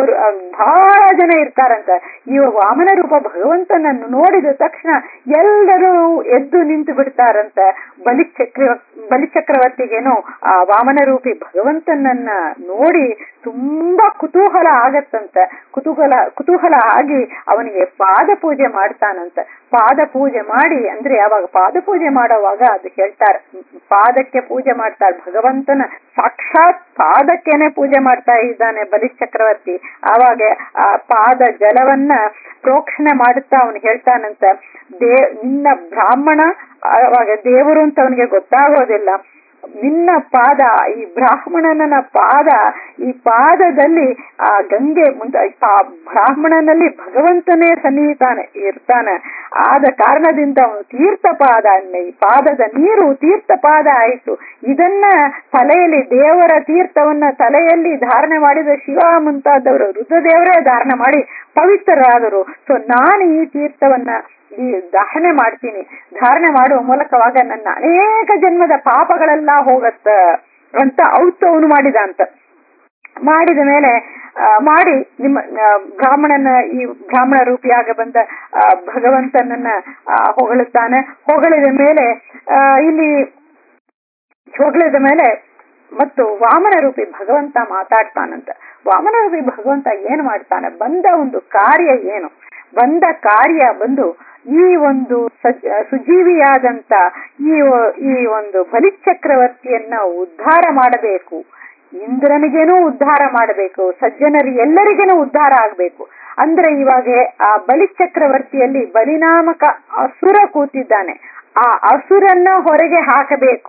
[SPEAKER 1] ಬಹಳ ಜನ ಇರ್ತಾರಂತ ಈ ವಾಮನ ರೂಪ ಭಗವಂತನನ್ನು ನೋಡಿದ ತಕ್ಷಣ ಎಲ್ಲರೂ ಎದ್ದು ನಿಂತು ಬಿಡ್ತಾರಂತ ಬಲಿಚಕ್ರ ಬಲಿಚಕ್ರವರ್ತಿಗೇನೋ ಆ ವಾಮನ ರೂಪಿ ಭಗವಂತನನ್ನ ನೋಡಿ ತುಂಬಾ ಕುತೂಹಲ ಆಗತ್ತಂತ ಕುತೂಹಲ ಕುತೂಹಲ ಆಗಿ ಅವನಿಗೆ ಪಾದ ಪೂಜೆ ಮಾಡ್ತಾನಂತ ಪಾದ ಪೂಜೆ ಮಾಡಿ ಅಂದ್ರೆ ಅವಾಗ ಪಾದ ಪೂಜೆ ಮಾಡೋವಾಗ ಅದು ಹೇಳ್ತಾರೆ ಪಾದಕ್ಕೆ ಪೂಜೆ ಮಾಡ್ತಾರೆ ಭಗವಂತನ ಸಾಕ್ಷಾತ್ ಪಾದಕ್ಕೇನೆ ಪೂಜೆ ಮಾಡ್ತಾ ಇದ್ದಾನೆ ಬಲಿಚಕ್ರವರ್ತಿ ಆವಾಗ ಆ ಪಾದ ಜಲವನ್ನ ಪ್ರೋಕ್ಷಣೆ ಮಾಡುತ್ತಾ ಅವನು ಹೇಳ್ತಾನಂತ ದೇ ನಿನ್ನ ಬ್ರಾಹ್ಮಣ ಅವಾಗ ದೇವರು ಅಂತ ಅವನಿಗೆ ಗೊತ್ತಾಗೋದಿಲ್ಲ ನಿನ್ನ ಪಾದ ಈ ಬ್ರಾಹ್ಮಣನ ಪಾದ ಈ ಪಾದದಲ್ಲಿ ಆ ಗಂಗೆ ಮುಂದೆ ಆ ಬ್ರಾಹ್ಮಣನಲ್ಲಿ ಭಗವಂತನೇ ಸನ್ನಿಹಿತಾನೆ ಇರ್ತಾನೆ ಆದ ಕಾರಣದಿಂದ ಅವನು ತೀರ್ಥ ಪಾದ ಈ ಪಾದದ ನೀರು ತೀರ್ಥ ಪಾದ ಆಯಿತು ಇದನ್ನ ತಲೆಯಲ್ಲಿ ದೇವರ ತೀರ್ಥವನ್ನ ತಲೆಯಲ್ಲಿ ಧಾರಣೆ ಮಾಡಿದ ಶಿವ ಮುಂತಾದವರು ರುದ್ರದೇವರೇ ಧಾರಣೆ ಮಾಡಿ ಪವಿತ್ರರಾದರು ಸೊ ನಾನು ಈ ತೀರ್ಥವನ್ನ ಈ ಧಾರಣೆ ಮಾಡ್ತೀನಿ ಧಾರಣೆ ಮಾಡುವ ಮೂಲಕವಾಗ ನನ್ನ ಅನೇಕ ಜನ್ಮದ ಪಾಪಗಳೆಲ್ಲ ಹೋಗತ್ತ ಅಂತ ಔತ್ಸವನು ಮಾಡಿದ ಅಂತ ಮಾಡಿದ ಮೇಲೆ ಮಾಡಿ ನಿಮ್ಮ ಬ್ರಾಹ್ಮಣನ ಈ ಬ್ರಾಹ್ಮಣ ರೂಪಿಯಾಗ ಬಂದ ಭಗವಂತನನ್ನ ಹೊಗಳುತ್ತಾನೆ ಹೊಗಳಿದ ಮೇಲೆ ಇಲ್ಲಿ ಹೊಗಳಿದ ಮೇಲೆ ಮತ್ತು ವಾಮನ ರೂಪಿ ಭಗವಂತ ಮಾತಾಡ್ತಾನಂತ ವಾಮನ ರೂಪಿ ಭಗವಂತ ಏನ್ ಮಾಡ್ತಾನೆ ಬಂದ ಒಂದು ಕಾರ್ಯ ಏನು ಬಂದ ಕಾರ್ಯ ಬಂದು ಈ ಒಂದು ಸುಜೀವಿಯಾದಂತ ಈ ಈ ಒಂದು ಬಲಿಚಕ್ರವರ್ತಿಯನ್ನ ಉದ್ಧಾರ ಮಾಡಬೇಕು ಇಂದ್ರನಿಗೇನೂ ಉದ್ಧಾರ ಮಾಡಬೇಕು ಸಜ್ಜನರಿ ಎಲ್ಲರಿಗೇನೂ ಉದ್ಧಾರ ಆಗ್ಬೇಕು ಅಂದ್ರೆ ಇವಾಗ ಆ ಬಲಿಚಕ್ರವರ್ತಿಯಲ್ಲಿ ಬಲಿನಾಮಕ ಅಸುರ ಕೂತಿದ್ದಾನೆ ಆ ಅಸುರನ್ನ ಹೊರಗೆ ಹಾಕಬೇಕು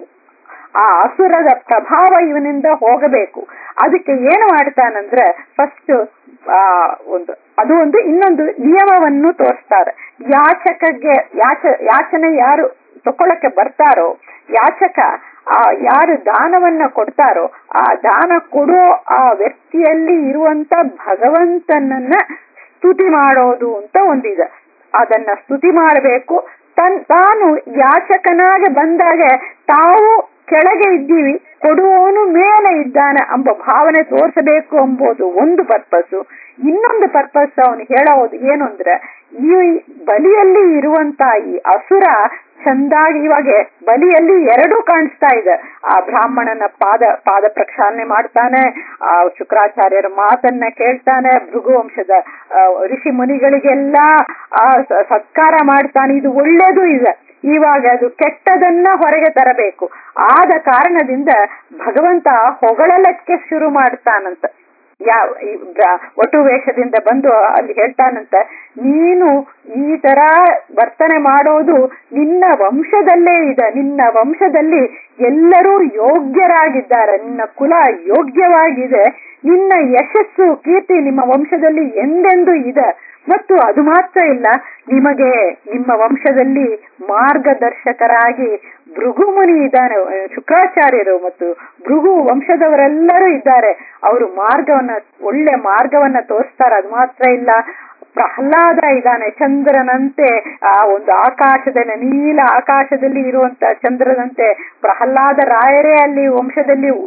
[SPEAKER 1] ಆ ಅಸುರದ ಪ್ರಭಾವ ಇವನಿಂದ ಹೋಗಬೇಕು ಅದಕ್ಕೆ ಏನು ಮಾಡ್ತಾನಂದ್ರೆ ಫಸ್ಟ್ ಆ ಒಂದು ಅದು ಒಂದು ಇನ್ನೊಂದು ನಿಯಮವನ್ನು ತೋರಿಸ್ತಾರೆ ಯಾಚಕಗೆ ಯಾಚ ಯಾಚನೆ ಯಾರು ತಕೊಳ್ಳಕ್ಕೆ ಬರ್ತಾರೋ ಯಾಚಕ ಆ ಯಾರು ದಾನವನ್ನ ಕೊಡ್ತಾರೋ ಆ ದಾನ ಕೊಡೋ ಆ ವ್ಯಕ್ತಿಯಲ್ಲಿ ಇರುವಂತ ಭಗವಂತನನ್ನ ಸ್ತುತಿ ಮಾಡೋದು ಅಂತ ಒಂದಿದೆ ಅದನ್ನ ಸ್ತುತಿ ಮಾಡಬೇಕು ತನ್ ತಾನು ಯಾಚಕನಾಗಿ ಬಂದಾಗ ತಾವು ಕೆಳಗೆ ಇದ್ದೀವಿ ಕೊಡುವವನು ಮೇಲೆ ಇದ್ದಾನೆ ಎಂಬ ಭಾವನೆ ತೋರಿಸಬೇಕು ಎಂಬುದು ಒಂದು ಪರ್ಪಸ್ ಇನ್ನೊಂದು ಪರ್ಪಸ್ ಅವನು ಹೇಳೋದು ಏನು ಅಂದ್ರೆ ಈ ಬಲಿಯಲ್ಲಿ ಇರುವಂತ ಈ ಅಸುರ ಚಂದಾಗಿ ಇವಾಗ ಬಲಿಯಲ್ಲಿ ಎರಡೂ ಕಾಣಿಸ್ತಾ ಇದೆ ಆ ಬ್ರಾಹ್ಮಣನ ಪಾದ ಪಾದ ಪ್ರಕ್ಷಾಲನೆ ಮಾಡ್ತಾನೆ ಆ ಶುಕ್ರಾಚಾರ್ಯರ ಮಾತನ್ನ ಕೇಳ್ತಾನೆ ಭೃಗುವಂಶದ ಋಷಿ ಮುನಿಗಳಿಗೆಲ್ಲ ಆ ಸತ್ಕಾರ ಮಾಡ್ತಾನೆ ಇದು ಒಳ್ಳೇದು ಇದೆ ಇವಾಗ ಅದು ಕೆಟ್ಟದನ್ನ ಹೊರಗೆ ತರಬೇಕು ಆದ ಕಾರಣದಿಂದ ಭಗವಂತ ಹೊಗಳಲಕ್ಕೆ ಶುರು ಮಾಡ್ತಾನಂತ ಯಾವ ಒಟ್ಟು ವೇಷದಿಂದ ಬಂದು ಅಲ್ಲಿ ಹೇಳ್ತಾನಂತ ನೀನು ಈ ತರ ವರ್ತನೆ ಮಾಡೋದು ನಿನ್ನ ವಂಶದಲ್ಲೇ ಇದೆ ನಿನ್ನ ವಂಶದಲ್ಲಿ ಎಲ್ಲರೂ ಯೋಗ್ಯರಾಗಿದ್ದಾರೆ ನಿನ್ನ ಕುಲ ಯೋಗ್ಯವಾಗಿದೆ ನಿನ್ನ ಯಶಸ್ಸು ಕೀರ್ತಿ ನಿಮ್ಮ ವಂಶದಲ್ಲಿ ಎಂದೆಂದು ಇದೆ ಮತ್ತು ಅದು ಮಾತ್ರ ಇಲ್ಲ ನಿಮಗೆ ನಿಮ್ಮ ವಂಶದಲ್ಲಿ ಮಾರ್ಗದರ್ಶಕರಾಗಿ ಭೃಗುಮುನಿ ಇದ್ದಾನೆ ಶುಕ್ರಾಚಾರ್ಯರು ಮತ್ತು ಭೃಗು ವಂಶದವರೆಲ್ಲರೂ ಇದ್ದಾರೆ ಅವರು ಮಾರ್ಗವನ್ನ ಒಳ್ಳೆ ಮಾರ್ಗವನ್ನ ತೋರಿಸ್ತಾರೆ ಅದು ಮಾತ್ರ ಇಲ್ಲ ಪ್ರಹ್ಲಾದ ಇದ್ದಾನೆ ಚಂದ್ರನಂತೆ ಆ ಒಂದು ಆಕಾಶದಲ್ಲಿ ನೀಲ ಆಕಾಶದಲ್ಲಿ ಇರುವಂತ ಚಂದ್ರನಂತೆ ಪ್ರಹ್ಲಾದ ರಾಯರೇ ಅಲ್ಲಿ ವಂಶದಲ್ಲಿ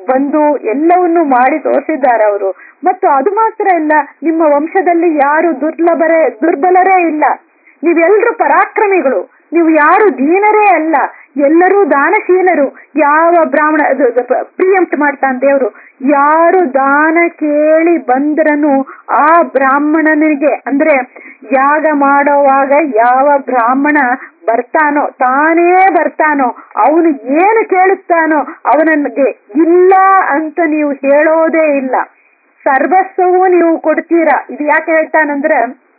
[SPEAKER 1] ಬಂದು ಎಲ್ಲವನ್ನು ಮಾಡಿ ತೋರಿಸಿದ್ದಾರೆ ಅವರು ಮತ್ತು ಅದು ಮಾತ್ರ ಇಲ್ಲ ನಿಮ್ಮ ವಂಶದಲ್ಲಿ ಯಾರು ದುರ್ಲಭರೇ ದುರ್ಬಲರೇ ಇಲ್ಲ ನೀವೆಲ್ಲರೂ ಪರಾಕ್ರಮಿಗಳು ನೀವು ಯಾರು ದೀನರೇ ಅಲ್ಲ ಎಲ್ಲರೂ ದಾನಶೀಲರು ಯಾವ ಬ್ರಾಹ್ಮಣ ಪ್ರಿಯಂಪ್ಟ್ ಮಾಡ್ತಾನೆ ದೇವರು ಯಾರು ದಾನ ಕೇಳಿ ಬಂದ್ರನು ಆ ಬ್ರಾಹ್ಮಣನಿಗೆ ಅಂದ್ರೆ ಯಾಗ ಮಾಡೋವಾಗ ಯಾವ ಬ್ರಾಹ್ಮಣ ಬರ್ತಾನೋ ತಾನೇ ಬರ್ತಾನೋ ಅವನು ಏನು ಕೇಳುತ್ತಾನೋ ಅವನಿಗೆ ಇಲ್ಲ ಅಂತ ನೀವು ಹೇಳೋದೇ ಇಲ್ಲ ಸರ್ವಸ್ವವು ನೀವು ಕೊಡ್ತೀರಾ ಇದು ಯಾಕೆ ಹೇಳ್ತಾನಂದ್ರೆ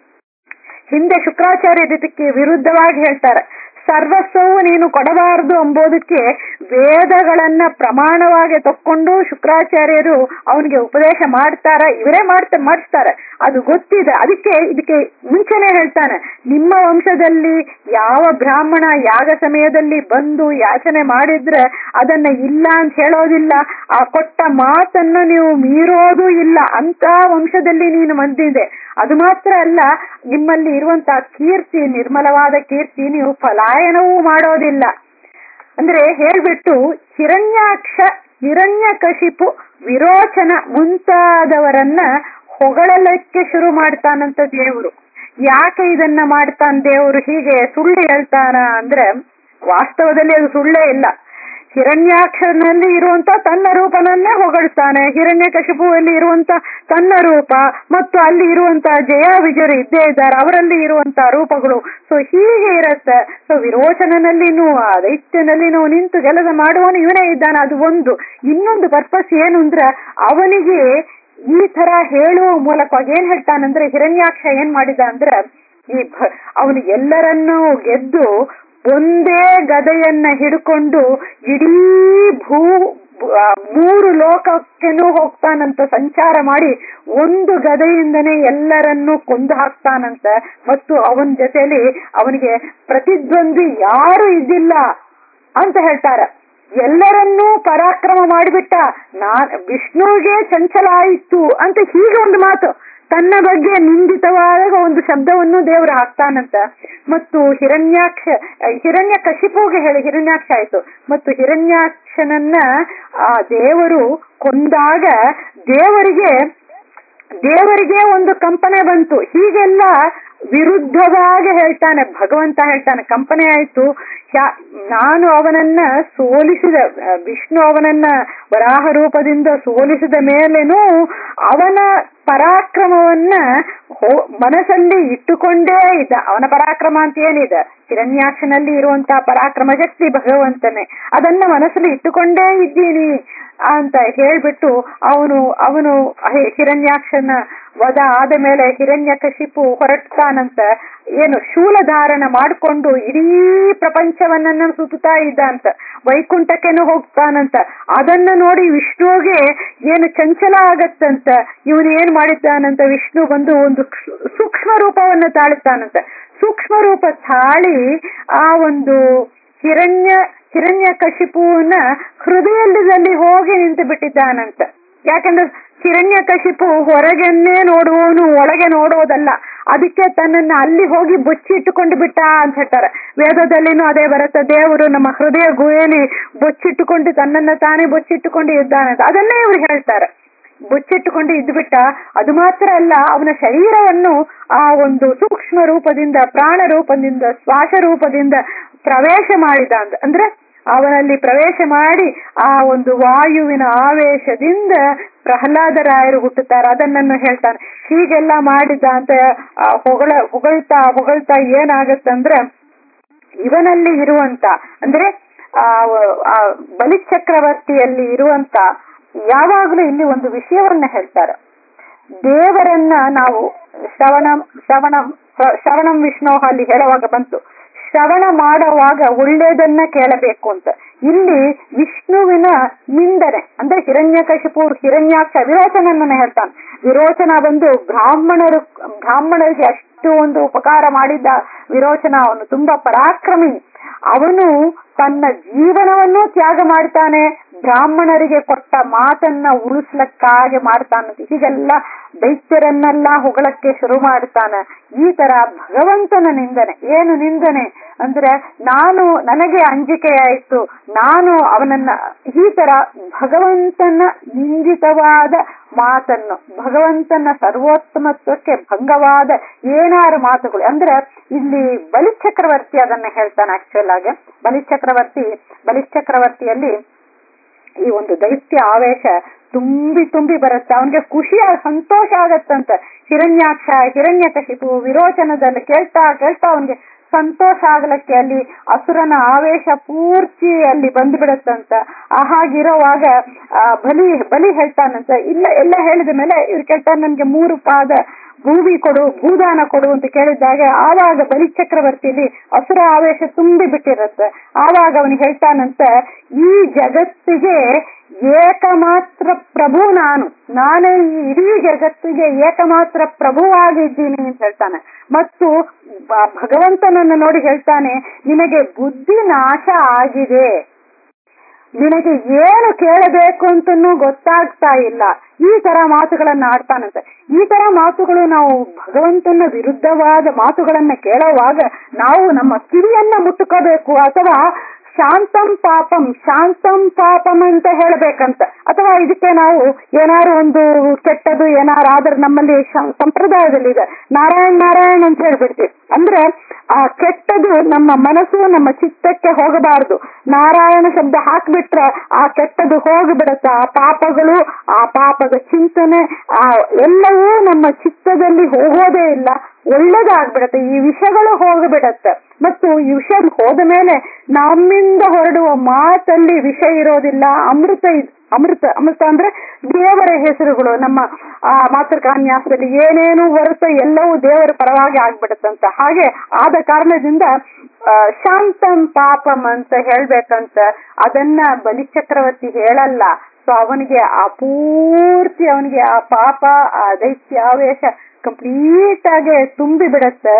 [SPEAKER 1] ಹಿಂದೆ ಶುಕ್ರಾಚಾರ್ಯ ಇದಕ್ಕೆ ವಿರುದ್ಧವಾಗಿ ಹೇಳ್ತಾರೆ ಸರ್ವಸ್ವವು ನೀನು ಕೊಡಬಾರದು ಎಂಬುದಕ್ಕೆ ವೇದಗಳನ್ನ ಪ್ರಮಾಣವಾಗಿ ತಕ್ಕೊಂಡು ಶುಕ್ರಾಚಾರ್ಯರು ಅವನಿಗೆ ಉಪದೇಶ ಮಾಡ್ತಾರ ಇವರೇ ಮಾಡ್ತಾ ಮಾಡಿಸ್ತಾರೆ ಅದು ಗೊತ್ತಿದೆ ಅದಕ್ಕೆ ಇದಕ್ಕೆ ಮುಂಚೆನೆ ಹೇಳ್ತಾನೆ ನಿಮ್ಮ ವಂಶದಲ್ಲಿ ಯಾವ ಬ್ರಾಹ್ಮಣ ಯಾಗ ಸಮಯದಲ್ಲಿ ಬಂದು ಯಾಚನೆ ಮಾಡಿದ್ರೆ ಅದನ್ನ ಇಲ್ಲ ಅಂತ ಹೇಳೋದಿಲ್ಲ ಆ ಕೊಟ್ಟ ಮಾತನ್ನ ನೀವು ಮೀರೋದು ಇಲ್ಲ ಅಂತ ವಂಶದಲ್ಲಿ ನೀನು ಬಂದಿದೆ ಅದು ಮಾತ್ರ ಅಲ್ಲ ನಿಮ್ಮಲ್ಲಿ ಇರುವಂತಹ ಕೀರ್ತಿ ನಿರ್ಮಲವಾದ ಕೀರ್ತಿ ನೀವು ಪಲಾಯನವೂ ಮಾಡೋದಿಲ್ಲ ಅಂದ್ರೆ ಹೇಳ್ಬಿಟ್ಟು ಹಿರಣ್ಯಾಕ್ಷ ಹಿರಣ್ಯಕಶಿಪು ವಿರೋಚನ ಮುಂತಾದವರನ್ನ ಹೊಗಳಲಿಕ್ಕೆ ಶುರು ಮಾಡ್ತಾನಂತ ದೇವರು ಯಾಕೆ ಇದನ್ನ ಮಾಡ್ತಾನ ದೇವರು ಹೀಗೆ ಸುಳ್ಳು ಹೇಳ್ತಾನ ಅಂದ್ರೆ ವಾಸ್ತವದಲ್ಲಿ ಅದು ಸುಳ್ಳೇ ಇಲ್ಲ ಹಿರಣ್ಯಾಕ್ಷನಲ್ಲಿ ಇರುವಂತ ತನ್ನ ರೂಪನನ್ನೇ ಹೊಗಳ್ತಾನೆ ಹಿರಣ್ಯ ಕಶಿಪುವಲ್ಲಿ ಇರುವಂತ ತನ್ನ ರೂಪ ಮತ್ತು ಅಲ್ಲಿ ಇರುವಂತ ಜಯ ವಿಜಯರು ಇದ್ದೇ ಇದ್ದಾರೆ ಅವರಲ್ಲಿ ಇರುವಂತ ರೂಪಗಳು ಸೊ ಹೀಗೆ ಇರತ್ತೆ ಸೊ ವಿರೋಚನನಲ್ಲಿನೂ ಆ ದೈತ್ಯನಲ್ಲಿನೂ ನಿಂತು ಕೆಲಸ ಮಾಡುವವನು ಇವನೇ ಇದ್ದಾನೆ ಅದು ಒಂದು ಇನ್ನೊಂದು ಪರ್ಪಸ್ ಏನು ಅಂದ್ರೆ ಅವನಿಗೆ ಈ ತರ ಹೇಳುವ ಮೂಲಕವಾಗಿ ಏನ್ ಹೇಳ್ತಾನಂದ್ರೆ ಹಿರಣ್ಯಾಕ್ಷ ಏನ್ ಮಾಡಿದ ಅಂದ್ರೆ ಈ ಅವನು ಎಲ್ಲರನ್ನೂ ಗೆದ್ದು ಒಂದೇ ಗದೆಯನ್ನ ಹಿಡ್ಕೊಂಡು ಇಡೀ ಭೂ ಮೂರು ಲೋಕಕ್ಕೆನೂ ಹೋಗ್ತಾನಂತ ಸಂಚಾರ ಮಾಡಿ ಒಂದು ಗದೆಯಿಂದನೇ ಎಲ್ಲರನ್ನೂ ಕೊಂದು ಹಾಕ್ತಾನಂತ ಮತ್ತು ಅವನ ಜೊತೆಲಿ ಅವನಿಗೆ ಪ್ರತಿದ್ವಂದ್ವಿ ಯಾರು ಇದ್ದಿಲ್ಲ ಅಂತ ಹೇಳ್ತಾರ ಎಲ್ಲರನ್ನೂ ಪರಾಕ್ರಮ ಮಾಡಿಬಿಟ್ಟ ನಾನ್ ವಿಷ್ಣುವಿಗೆ ಚಂಚಲ ಆಯಿತು ಅಂತ ಹೀಗೆ ಒಂದು ಮಾತು ತನ್ನ ಬಗ್ಗೆ ನಿಂದಿತವಾದ ಒಂದು ಶಬ್ದವನ್ನು ದೇವರು ಹಾಕ್ತಾನಂತ ಮತ್ತು ಹಿರಣ್ಯಾಕ್ಷ ಹಿರಣ್ಯ ಕಶಿಪುಗೆ ಹೇಳಿ ಹಿರಣ್ಯಾಕ್ಷ ಆಯ್ತು ಮತ್ತು ಹಿರಣ್ಯಾಕ್ಷನನ್ನ ಆ ದೇವರು ಕೊಂದಾಗ ದೇವರಿಗೆ ದೇವರಿಗೆ ಒಂದು ಕಂಪನೆ ಬಂತು ಹೀಗೆಲ್ಲ ವಿರುದ್ಧವಾಗಿ ಹೇಳ್ತಾನೆ ಭಗವಂತ ಹೇಳ್ತಾನೆ ಕಂಪನೆ ಆಯ್ತು ನಾನು ಅವನನ್ನ ಸೋಲಿಸಿದ ವಿಷ್ಣು ಅವನನ್ನ ವರಾಹ ರೂಪದಿಂದ ಸೋಲಿಸಿದ ಮೇಲೇನೂ ಅವನ ಪರಾಕ್ರಮವನ್ನ ಮನಸ್ಸಲ್ಲಿ ಇಟ್ಟುಕೊಂಡೇ ಇದ್ದ ಅವನ ಪರಾಕ್ರಮ ಅಂತ ಏನಿದೆ ಹಿರಣ್ಯಾಕ್ಷನಲ್ಲಿ ಇರುವಂತಹ ಪರಾಕ್ರಮ ಶಕ್ತಿ ಭಗವಂತನೇ ಅದನ್ನ ಮನಸ್ಸಲ್ಲಿ ಇಟ್ಟುಕೊಂಡೇ ಇದ್ದೀನಿ ಅಂತ ಹೇಳ್ಬಿಟ್ಟು ಅವನು ಅವನು ಹಿರಣ್ಯಾಕ್ಷನ ವಧ ಆದ ಮೇಲೆ ಹಿರಣ್ಯಕಶಿಪು ಹೊರಡ್ತಾನಂತ ಏನು ಶೂಲಧಾರಣ ಮಾಡಿಕೊಂಡು ಇಡೀ ಪ್ರಪಂಚವನ್ನ ಸುತ್ತಾ ಇದ್ದ ಅಂತ ವೈಕುಂಠಕ್ಕೆನು ಹೋಗ್ತಾನಂತ ಅದನ್ನ ನೋಡಿ ವಿಷ್ಣುವಿಗೆ ಏನು ಚಂಚಲ ಆಗತ್ತಂತ ಇವನು ಏನ್ ಮಾಡಿದ್ದಾನಂತ ವಿಷ್ಣು ಬಂದು ಒಂದು ಸೂಕ್ಷ್ಮ ರೂಪವನ್ನ ತಾಳುತ್ತಾನಂತ ಸೂಕ್ಷ್ಮ ರೂಪ ತಾಳಿ ಆ ಒಂದು ಹಿರಣ್ಯ ಹಿರಣ್ಯ ಕಶಿಪುವನ್ನ ಹೃದಯದಲ್ಲಿ ಹೋಗಿ ನಿಂತು ಬಿಟ್ಟಿದ್ದಾನಂತ ಯಾಕಂದ್ರೆ ಹಿರಣ್ಯ ಕಶಿಪು ಹೊರಗನ್ನೇ ನೋಡುವವನು ಒಳಗೆ ನೋಡೋದಲ್ಲ ಅದಕ್ಕೆ ತನ್ನನ್ನ ಅಲ್ಲಿ ಹೋಗಿ ಬೊಚ್ಚಿಟ್ಟುಕೊಂಡು ಬಿಟ್ಟ ಅಂತ ಹೇಳ್ತಾರೆ ವೇದದಲ್ಲಿನೂ ಅದೇ ಬರುತ್ತೆ ದೇವರು ನಮ್ಮ ಹೃದಯ ಗುಹೆಯಲ್ಲಿ ಬೊಚ್ಚಿಟ್ಟುಕೊಂಡು ತನ್ನನ್ನ ತಾನೇ ಬೊಚ್ಚಿಟ್ಟುಕೊಂಡು ಇದ್ದಾನಂತ ಅದನ್ನೇ ಇವ್ರು ಹೇಳ್ತಾರೆ ಬುಚ್ಚಿಟ್ಟುಕೊಂಡು ಇದ್ಬಿಟ್ಟ ಅದು ಮಾತ್ರ ಅಲ್ಲ ಅವನ ಶರೀರವನ್ನು ಆ ಒಂದು ಸೂಕ್ಷ್ಮ ರೂಪದಿಂದ ಪ್ರಾಣ ರೂಪದಿಂದ ಶ್ವಾಸ ರೂಪದಿಂದ ಪ್ರವೇಶ ಮಾಡಿದ ಅಂತ ಅಂದ್ರೆ ಅವನಲ್ಲಿ ಪ್ರವೇಶ ಮಾಡಿ ಆ ಒಂದು ವಾಯುವಿನ ಆವೇಶದಿಂದ ಪ್ರಹ್ಲಾದರಾಯರು ಹುಟ್ಟುತ್ತಾರೆ ಅದನ್ನನ್ನು ಹೇಳ್ತಾನೆ ಹೀಗೆಲ್ಲ ಮಾಡಿದ ಅಂತ ಹೊಗಳ ಹೊಗಳ್ತಾ ಹೊಗಳ್ತಾ ಏನಾಗತ್ತಂದ್ರೆ ಇವನಲ್ಲಿ ಇರುವಂತ ಅಂದ್ರೆ ಆ ಬಲಿಚಕ್ರವರ್ತಿಯಲ್ಲಿ ಇರುವಂತ ಯಾವಾಗಲೂ ಇಲ್ಲಿ ಒಂದು ವಿಷಯವನ್ನ ಹೇಳ್ತಾರೆ ದೇವರನ್ನ ನಾವು ಶ್ರವಣ ಶ್ರವಣ ಶ್ರವಣಂ ವಿಷ್ಣು ಅಲ್ಲಿ ಹೇಳುವಾಗ ಬಂತು ಶ್ರವಣ ಮಾಡುವಾಗ ಒಳ್ಳೇದನ್ನ ಕೇಳಬೇಕು ಅಂತ ಇಲ್ಲಿ ವಿಷ್ಣುವಿನ ನಿಂದನೆ ಅಂದ್ರೆ ಹಿರಣ್ಯಕಶಿಪು ಹಿರಣ್ಯಾಕ್ಷ ವಿರೋಚನನ್ನ ಹೇಳ್ತಾನೆ ವಿರೋಚನ ಬಂದು ಬ್ರಾಹ್ಮಣರು ಬ್ರಾಹ್ಮಣರಿಗೆ ಅಷ್ಟು ಒಂದು ಉಪಕಾರ ಮಾಡಿದ್ದ ವಿರೋಚನ ಅವನು ತುಂಬಾ ಪರಾಕ್ರಮಿ ಅವನು ತನ್ನ ಜೀವನವನ್ನು ತ್ಯಾಗ ಮಾಡ್ತಾನೆ ಬ್ರಾಹ್ಮಣರಿಗೆ ಕೊಟ್ಟ ಮಾತನ್ನ ಉಳಿಸ್ಲಕ್ಕಾಗಿ ಮಾಡ್ತಾನಂತೆ ಹೀಗೆಲ್ಲ ದೈತ್ಯರನ್ನೆಲ್ಲ ಹೊಗಳಕ್ಕೆ ಶುರು ಮಾಡ್ತಾನ ಈ ತರ ಭಗವಂತನ ನಿಂದನೆ ಏನು ನಿಂದನೆ ಅಂದ್ರೆ ನಾನು ನನಗೆ ಅಂಜಿಕೆ ಆಯ್ತು ನಾನು ಅವನನ್ನ ಈ ತರ ಭಗವಂತನ ನಿಂದಿತವಾದ ಮಾತನ್ನು ಭಗವಂತನ ಸರ್ವೋತ್ತಮತ್ವಕ್ಕೆ ಭಂಗವಾದ ಏನಾರು ಮಾತುಗಳು ಅಂದ್ರೆ ಇಲ್ಲಿ ಬಲಿಚಕ್ರವರ್ತಿ ಅದನ್ನ ಹೇಳ್ತಾನೆ ಆಕ್ಚುಲ್ ಆಗಿ ಬಲಿಚಕ್ರವರ್ತಿ ಬಲಿಚಕ್ರವರ್ತಿಯಲ್ಲಿ ಈ ಒಂದು ದೈತ್ಯ ಆವೇಶ ತುಂಬಿ ತುಂಬಿ ಬರುತ್ತೆ ಅವನಿಗೆ ಖುಷಿಯ ಸಂತೋಷ ಆಗತ್ತಂತ ಹಿರಣ್ಯಾಕ್ಷ ಹಿರಣ್ಯಕಶಿಪು ವಿರೋಚನದಲ್ಲಿ ಕೇಳ್ತಾ ಕೇಳ್ತಾ ಅವನಿಗೆ ಸಂತೋಷ ಆಗ್ಲಕ್ಕೆ ಅಲ್ಲಿ ಅಸುರನ ಆವೇಶ ಪೂರ್ತಿ ಅಲ್ಲಿ ಬಂದ್ಬಿಡತ್ತಂತ ಹಾಗಿರೋವಾಗ ಆ ಬಲಿ ಬಲಿ ಹೇಳ್ತಾನಂತ ಇಲ್ಲ ಎಲ್ಲ ಹೇಳಿದ ಮೇಲೆ ಇವ್ರು ಕೇಳ್ತಾನೆ ನನ್ಗೆ ಮೂರು ಪಾದ ಭೂಮಿ ಕೊಡು ಭೂದಾನ ಕೊಡು ಅಂತ ಕೇಳಿದಾಗ ಆವಾಗ ಬಲಿ ಚಕ್ರವರ್ತಿಲಿ ಅಸುರ ಆವೇಶ ತುಂಬಿ ಬಿಟ್ಟಿರತ್ತೆ ಆವಾಗ ಅವನು ಹೇಳ್ತಾನಂತ ಈ ಜಗತ್ತಿಗೆ ಏಕಮಾತ್ರ ಪ್ರಭು ನಾನು ನಾನೇ ಈ ಇಡೀ ಜಗತ್ತಿಗೆ ಏಕಮಾತ್ರ ಪ್ರಭುವಾಗಿದ್ದೀನಿ ಅಂತ ಹೇಳ್ತಾನೆ ಮತ್ತು ಭಗವಂತನನ್ನು ನೋಡಿ ಹೇಳ್ತಾನೆ ನಿನಗೆ ಬುದ್ಧಿ ನಾಶ ಆಗಿದೆ ನಿನಗೆ ಏನು ಕೇಳಬೇಕು ಅಂತನೂ ಗೊತ್ತಾಗ್ತಾ ಇಲ್ಲ ಈ ತರ ಮಾತುಗಳನ್ನ ಆಡ್ತಾನಂತೆ ಈ ತರ ಮಾತುಗಳು ನಾವು ಭಗವಂತನ ವಿರುದ್ಧವಾದ ಮಾತುಗಳನ್ನ ಕೇಳುವಾಗ ನಾವು ನಮ್ಮ ಕಿವಿಯನ್ನ ಮುಟ್ಟುಕೋಬೇಕು ಅಥವಾ ಶಾಂತಂ ಪಾಪಂ ಶಾಂತಂ ಪಾಪಂ ಅಂತ ಹೇಳಬೇಕಂತ ಅಥವಾ ಇದಕ್ಕೆ ನಾವು ಏನಾರು ಒಂದು ಕೆಟ್ಟದು ಏನಾರು ಆದ್ರೆ ನಮ್ಮಲ್ಲಿ ಸಂಪ್ರದಾಯದಲ್ಲಿ ಇದೆ ನಾರಾಯಣ್ ನಾರಾಯಣ್ ಅಂತ ಹೇಳ್ಬಿಡ್ತೀವಿ ಅಂದ್ರೆ ಆ ಕೆಟ್ಟದು ನಮ್ಮ ಮನಸ್ಸು ನಮ್ಮ ಚಿತ್ತಕ್ಕೆ ಹೋಗಬಾರದು ನಾರಾಯಣ ಶಬ್ದ ಹಾಕ್ಬಿಟ್ರೆ ಆ ಕೆಟ್ಟದು ಹೋಗಿಬಿಡತ್ತೆ ಆ ಪಾಪಗಳು ಆ ಪಾಪದ ಚಿಂತನೆ ಆ ಎಲ್ಲವೂ ನಮ್ಮ ಚಿತ್ತದಲ್ಲಿ ಹೋಗೋದೇ ಇಲ್ಲ ಒಳ್ಳೇದಾಗ್ಬಿಡತ್ತೆ ಈ ವಿಷಯಗಳು ಹೋಗಿಬಿಡತ್ತೆ ಮತ್ತು ಈ ವಿಷಯ ಹೋದ ಮೇಲೆ ನಮ್ಮಿಂದ ಹೊರಡುವ ಮಾತಲ್ಲಿ ವಿಷ ಇರೋದಿಲ್ಲ ಅಮೃತ ಅಮೃತ ಅಮೃತ ಅಂದ್ರೆ ದೇವರ ಹೆಸರುಗಳು ನಮ್ಮ ಆ ಮಾತೃಕಾನ್ಯಾಸದಲ್ಲಿ ಏನೇನು ಬರುತ್ತೋ ಎಲ್ಲವೂ ದೇವರ ಪರವಾಗಿ ಆಗ್ಬಿಡತ್ತಂತ ಹಾಗೆ ಆದ ಕಾರಣದಿಂದ ಶಾಂತಂ ಪಾಪಂ ಅಂತ ಹೇಳ್ಬೇಕಂತ ಅದನ್ನ ಬಲಿಚಕ್ರವರ್ತಿ ಹೇಳಲ್ಲ ಸೊ ಅವನಿಗೆ ಆ ಪೂರ್ತಿ ಅವನಿಗೆ ಆ ಪಾಪ ಆ ದೈತ್ಯಾವೇಶ ಕಂಪ್ಲೀಟ್ ಆಗಿ ತುಂಬಿ ಬಿಡತ್ತೆ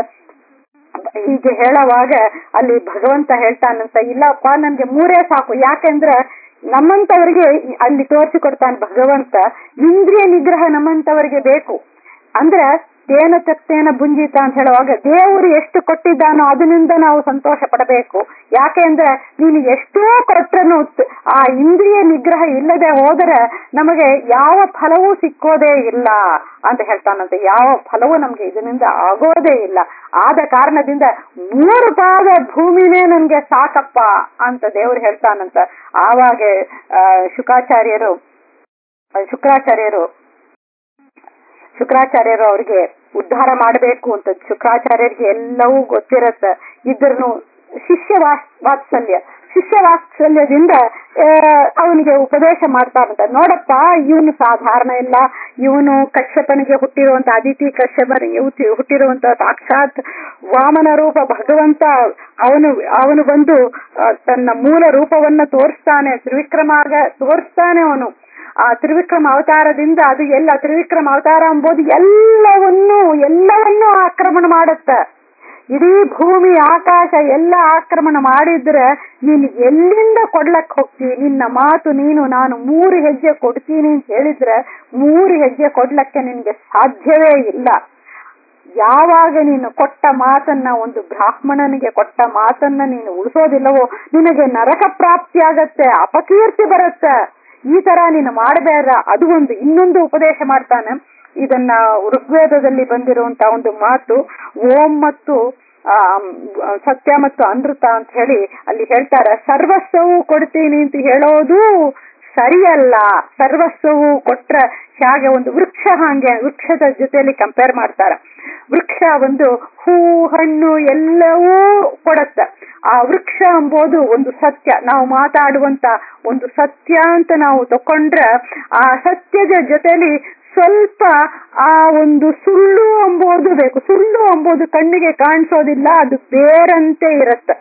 [SPEAKER 1] ಹೀಗೆ ಹೇಳುವಾಗ ಅಲ್ಲಿ ಭಗವಂತ ಹೇಳ್ತಾನಂತ ಇಲ್ಲಪ್ಪ ನನ್ಗೆ ಮೂರೇ ಸಾಕು ಯಾಕೆಂದ್ರೆ ನಮ್ಮಂತವರಿಗೆ ಅಲ್ಲಿ ತೋರಿಸಿಕೊಡ್ತಾನೆ ಭಗವಂತ ಇಂದ್ರಿಯ ನಿಗ್ರಹ ನಮ್ಮಂತವರಿಗೆ ಬೇಕು ಅಂದ್ರೆ ತೇನ ತತ್ತೇನ ಭುಂಜಿತ ಅಂತ ಹೇಳುವಾಗ ದೇವರು ಎಷ್ಟು ಕೊಟ್ಟಿದ್ದಾನೋ ಅದರಿಂದ ನಾವು ಸಂತೋಷ ಪಡಬೇಕು ಯಾಕೆಂದ್ರೆ ನೀನು ಎಷ್ಟೋ ಕೊಟ್ಟನು ಆ ಇಂದ್ರಿಯ ನಿಗ್ರಹ ಇಲ್ಲದೆ ಹೋದರೆ ನಮಗೆ ಯಾವ ಫಲವೂ ಸಿಕ್ಕೋದೇ ಇಲ್ಲ ಅಂತ ಹೇಳ್ತಾನಂತೆ ಯಾವ ಫಲವೂ ನಮ್ಗೆ ಇದರಿಂದ ಆಗೋದೇ ಇಲ್ಲ ಆದ ಕಾರಣದಿಂದ ಮೂರು ಪಾದ ಭೂಮಿನೇ ನನ್ಗೆ ಸಾಕಪ್ಪ ಅಂತ ದೇವರು ಹೇಳ್ತಾನಂತ ಆವಾಗ ಶುಕಾಚಾರ್ಯರು ಶುಕ್ರಾಚಾರ್ಯರು ಶುಕ್ರಾಚಾರ್ಯರು ಅವ್ರಿಗೆ ಉದ್ಧಾರ ಮಾಡಬೇಕು ಅಂತ ಶುಕ್ರಾಚಾರ್ಯರಿಗೆ ಎಲ್ಲವೂ ಗೊತ್ತಿರತ್ತ ಇದ್ರೂ ಶಿಷ್ಯ ವಾತ್ಸಲ್ಯ ಶಿಷ್ಯ ವಾತ್ಸಲ್ಯದಿಂದ ಅವನಿಗೆ ಉಪದೇಶ ಮಾಡ್ತಾರಂತ ನೋಡಪ್ಪ ಇವನು ಸಾಧಾರಣ ಇಲ್ಲ ಇವನು ಕಶ್ಯಪನಿಗೆ ಹುಟ್ಟಿರುವಂತ ಅದಿತಿ ಕಶ್ಯಪನಿಗೆ ಹುಟ್ಟಿರುವಂತ ಸಾಕ್ಷಾತ್ ವಾಮನ ರೂಪ ಭಗವಂತ ಅವನು ಅವನು ಬಂದು ತನ್ನ ಮೂಲ ರೂಪವನ್ನ ತೋರಿಸ್ತಾನೆ ತ್ರಿವಿಕ್ರಮಾಗ ತೋರಿಸ್ತಾನೆ ಅವನು ಆ ತ್ರಿವಿಕ್ರಮ ಅವತಾರದಿಂದ ಅದು ಎಲ್ಲ ತ್ರಿವಿಕ್ರಮ ಅವತಾರ ಎಂಬುದು ಎಲ್ಲವನ್ನೂ ಎಲ್ಲವನ್ನೂ ಆಕ್ರಮಣ ಮಾಡುತ್ತ ಇಡೀ ಭೂಮಿ ಆಕಾಶ ಎಲ್ಲ ಆಕ್ರಮಣ ಮಾಡಿದ್ರೆ ನೀನು ಎಲ್ಲಿಂದ ಕೊಡ್ಲಕ್ ಹೋಗ್ತಿ ನಿನ್ನ ಮಾತು ನೀನು ನಾನು ಮೂರು ಹೆಜ್ಜೆ ಕೊಡ್ತೀನಿ ಅಂತ ಹೇಳಿದ್ರೆ ಮೂರು ಹೆಜ್ಜೆ ಕೊಡ್ಲಕ್ಕೆ ನಿನ್ಗೆ ಸಾಧ್ಯವೇ ಇಲ್ಲ ಯಾವಾಗ ನೀನು ಕೊಟ್ಟ ಮಾತನ್ನ ಒಂದು ಬ್ರಾಹ್ಮಣನಿಗೆ ಕೊಟ್ಟ ಮಾತನ್ನ ನೀನು ಉಳಿಸೋದಿಲ್ಲವೋ ನಿನಗೆ ನರಕ ಪ್ರಾಪ್ತಿ ಆಗತ್ತೆ ಅಪಕೀರ್ತಿ ಬರುತ್ತೆ ಈ ತರ ನೀನು ಮಾಡಬೇಡ ಅದು ಒಂದು ಇನ್ನೊಂದು ಉಪದೇಶ ಮಾಡ್ತಾನೆ ಇದನ್ನ ಋಗ್ವೇದದಲ್ಲಿ ಬಂದಿರುವಂತ ಒಂದು ಮಾತು ಓಂ ಮತ್ತು ಆ ಸತ್ಯ ಮತ್ತು ಅನೃತ ಅಂತ ಹೇಳಿ ಅಲ್ಲಿ ಹೇಳ್ತಾರೆ ಸರ್ವಸ್ವವು ಕೊಡ್ತೀನಿ ಅಂತ ಹೇಳೋದು ಸರಿಯಲ್ಲ ಸರ್ವಸ್ವವು ಕೊಟ್ರ ಹೇಗೆ ಒಂದು ವೃಕ್ಷ ಹಾಗೆ ವೃಕ್ಷದ ಜೊತೆಯಲ್ಲಿ ಕಂಪೇರ್ ಮಾಡ್ತಾರೆ ವೃಕ್ಷ ಒಂದು ಹೂ ಹಣ್ಣು ಎಲ್ಲವೂ ಕೊಡತ್ತ ಆ ವೃಕ್ಷ ಎಂಬುದು ಒಂದು ಸತ್ಯ ನಾವು ಮಾತಾಡುವಂತ ಒಂದು ಸತ್ಯ ಅಂತ ನಾವು ತಕೊಂಡ್ರೆ ಆ ಸತ್ಯದ ಜೊತೆಲಿ ಸ್ವಲ್ಪ ಆ ಒಂದು ಸುಳ್ಳು ಎಂಬುದು ಬೇಕು ಸುಳ್ಳು ಎಂಬುದು ಕಣ್ಣಿಗೆ ಕಾಣಿಸೋದಿಲ್ಲ ಅದು ಬೇರಂತೆ ಇರತ್ತೆ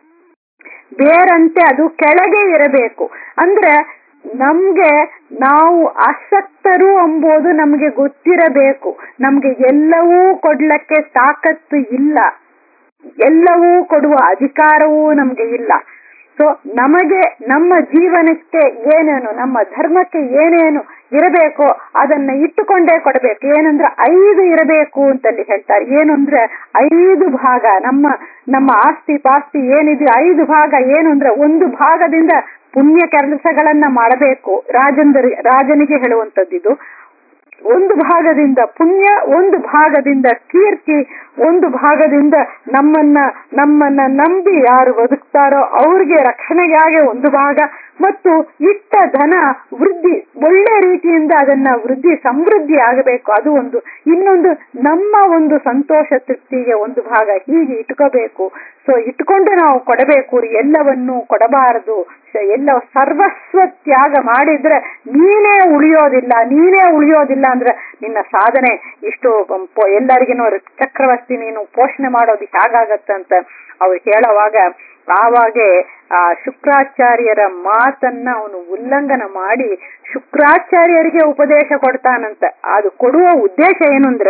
[SPEAKER 1] ಬೇರಂತೆ ಅದು ಕೆಳಗೆ ಇರಬೇಕು ಅಂದ್ರೆ ನಮ್ಗೆ ನಾವು ಆಸಕ್ತರು ಎಂಬುದು ನಮ್ಗೆ ಗೊತ್ತಿರಬೇಕು ನಮ್ಗೆ ಎಲ್ಲವೂ ಕೊಡ್ಲಕ್ಕೆ ತಾಕತ್ತು ಇಲ್ಲ ಎಲ್ಲವೂ ಕೊಡುವ ಅಧಿಕಾರವೂ ನಮ್ಗೆ ಇಲ್ಲ ಸೊ ನಮಗೆ ನಮ್ಮ ಜೀವನಕ್ಕೆ ಏನೇನು ನಮ್ಮ ಧರ್ಮಕ್ಕೆ ಏನೇನು ಇರಬೇಕೋ ಅದನ್ನ ಇಟ್ಟುಕೊಂಡೇ ಕೊಡಬೇಕು ಏನಂದ್ರೆ ಐದು ಇರಬೇಕು ಅಂತಲ್ಲಿ ಹೇಳ್ತಾರೆ ಏನು ಅಂದ್ರೆ ಐದು ಭಾಗ ನಮ್ಮ ನಮ್ಮ ಆಸ್ತಿ ಪಾಸ್ತಿ ಏನಿದೆ ಐದು ಭಾಗ ಏನು ಅಂದ್ರೆ ಒಂದು ಭಾಗದಿಂದ ಪುಣ್ಯ ಕೆಲಸಗಳನ್ನ ಮಾಡಬೇಕು ರಾಜಂದರಿ ರಾಜನಿಗೆ ಹೇಳುವಂತದ್ದಿದು ಒಂದು ಭಾಗದಿಂದ ಪುಣ್ಯ ಒಂದು ಭಾಗದಿಂದ ಕೀರ್ತಿ ಒಂದು ಭಾಗದಿಂದ ನಮ್ಮನ್ನ ನಮ್ಮನ್ನ ನಂಬಿ ಯಾರು ಬದುಕ್ತಾರೋ ಅವ್ರಿಗೆ ರಕ್ಷಣೆಗಾಗಿ ಒಂದು ಭಾಗ ಮತ್ತು ಇಟ್ಟ ಧನ ವೃದ್ಧಿ ಒಳ್ಳೆ ರೀತಿಯಿಂದ ಅದನ್ನ ವೃದ್ಧಿ ಸಮೃದ್ಧಿ ಆಗಬೇಕು ಅದು ಒಂದು ಇನ್ನೊಂದು ನಮ್ಮ ಒಂದು ಸಂತೋಷ ತೃಪ್ತಿಗೆ ಒಂದು ಭಾಗ ಹೀಗೆ ಇಟ್ಕೋಬೇಕು ಸೊ ಇಟ್ಕೊಂಡು ನಾವು ಕೊಡಬೇಕು ರೀ ಎಲ್ಲವನ್ನೂ ಕೊಡಬಾರದು ಎಲ್ಲ ಸರ್ವಸ್ವ ತ್ಯಾಗ ಮಾಡಿದ್ರೆ ನೀನೇ ಉಳಿಯೋದಿಲ್ಲ ನೀನೇ ಉಳಿಯೋದಿಲ್ಲ ಅಂದ್ರೆ ನಿನ್ನ ಸಾಧನೆ ಇಷ್ಟು ಎಲ್ಲರಿಗೂ ಚಕ್ರವರ್ತಿ ನೀನು ಪೋಷಣೆ ಮಾಡೋದು ಹೇಗಾಗತ್ತಂತ ಅವ್ರು ಹೇಳುವಾಗ ಆವಾಗೆ ಆ ಶುಕ್ರಾಚಾರ್ಯರ ಮಾತನ್ನ ಅವನು ಉಲ್ಲಂಘನ ಮಾಡಿ ಶುಕ್ರಾಚಾರ್ಯರಿಗೆ ಉಪದೇಶ ಕೊಡ್ತಾನಂತ ಅದು ಕೊಡುವ ಉದ್ದೇಶ ಏನು ಅಂದ್ರೆ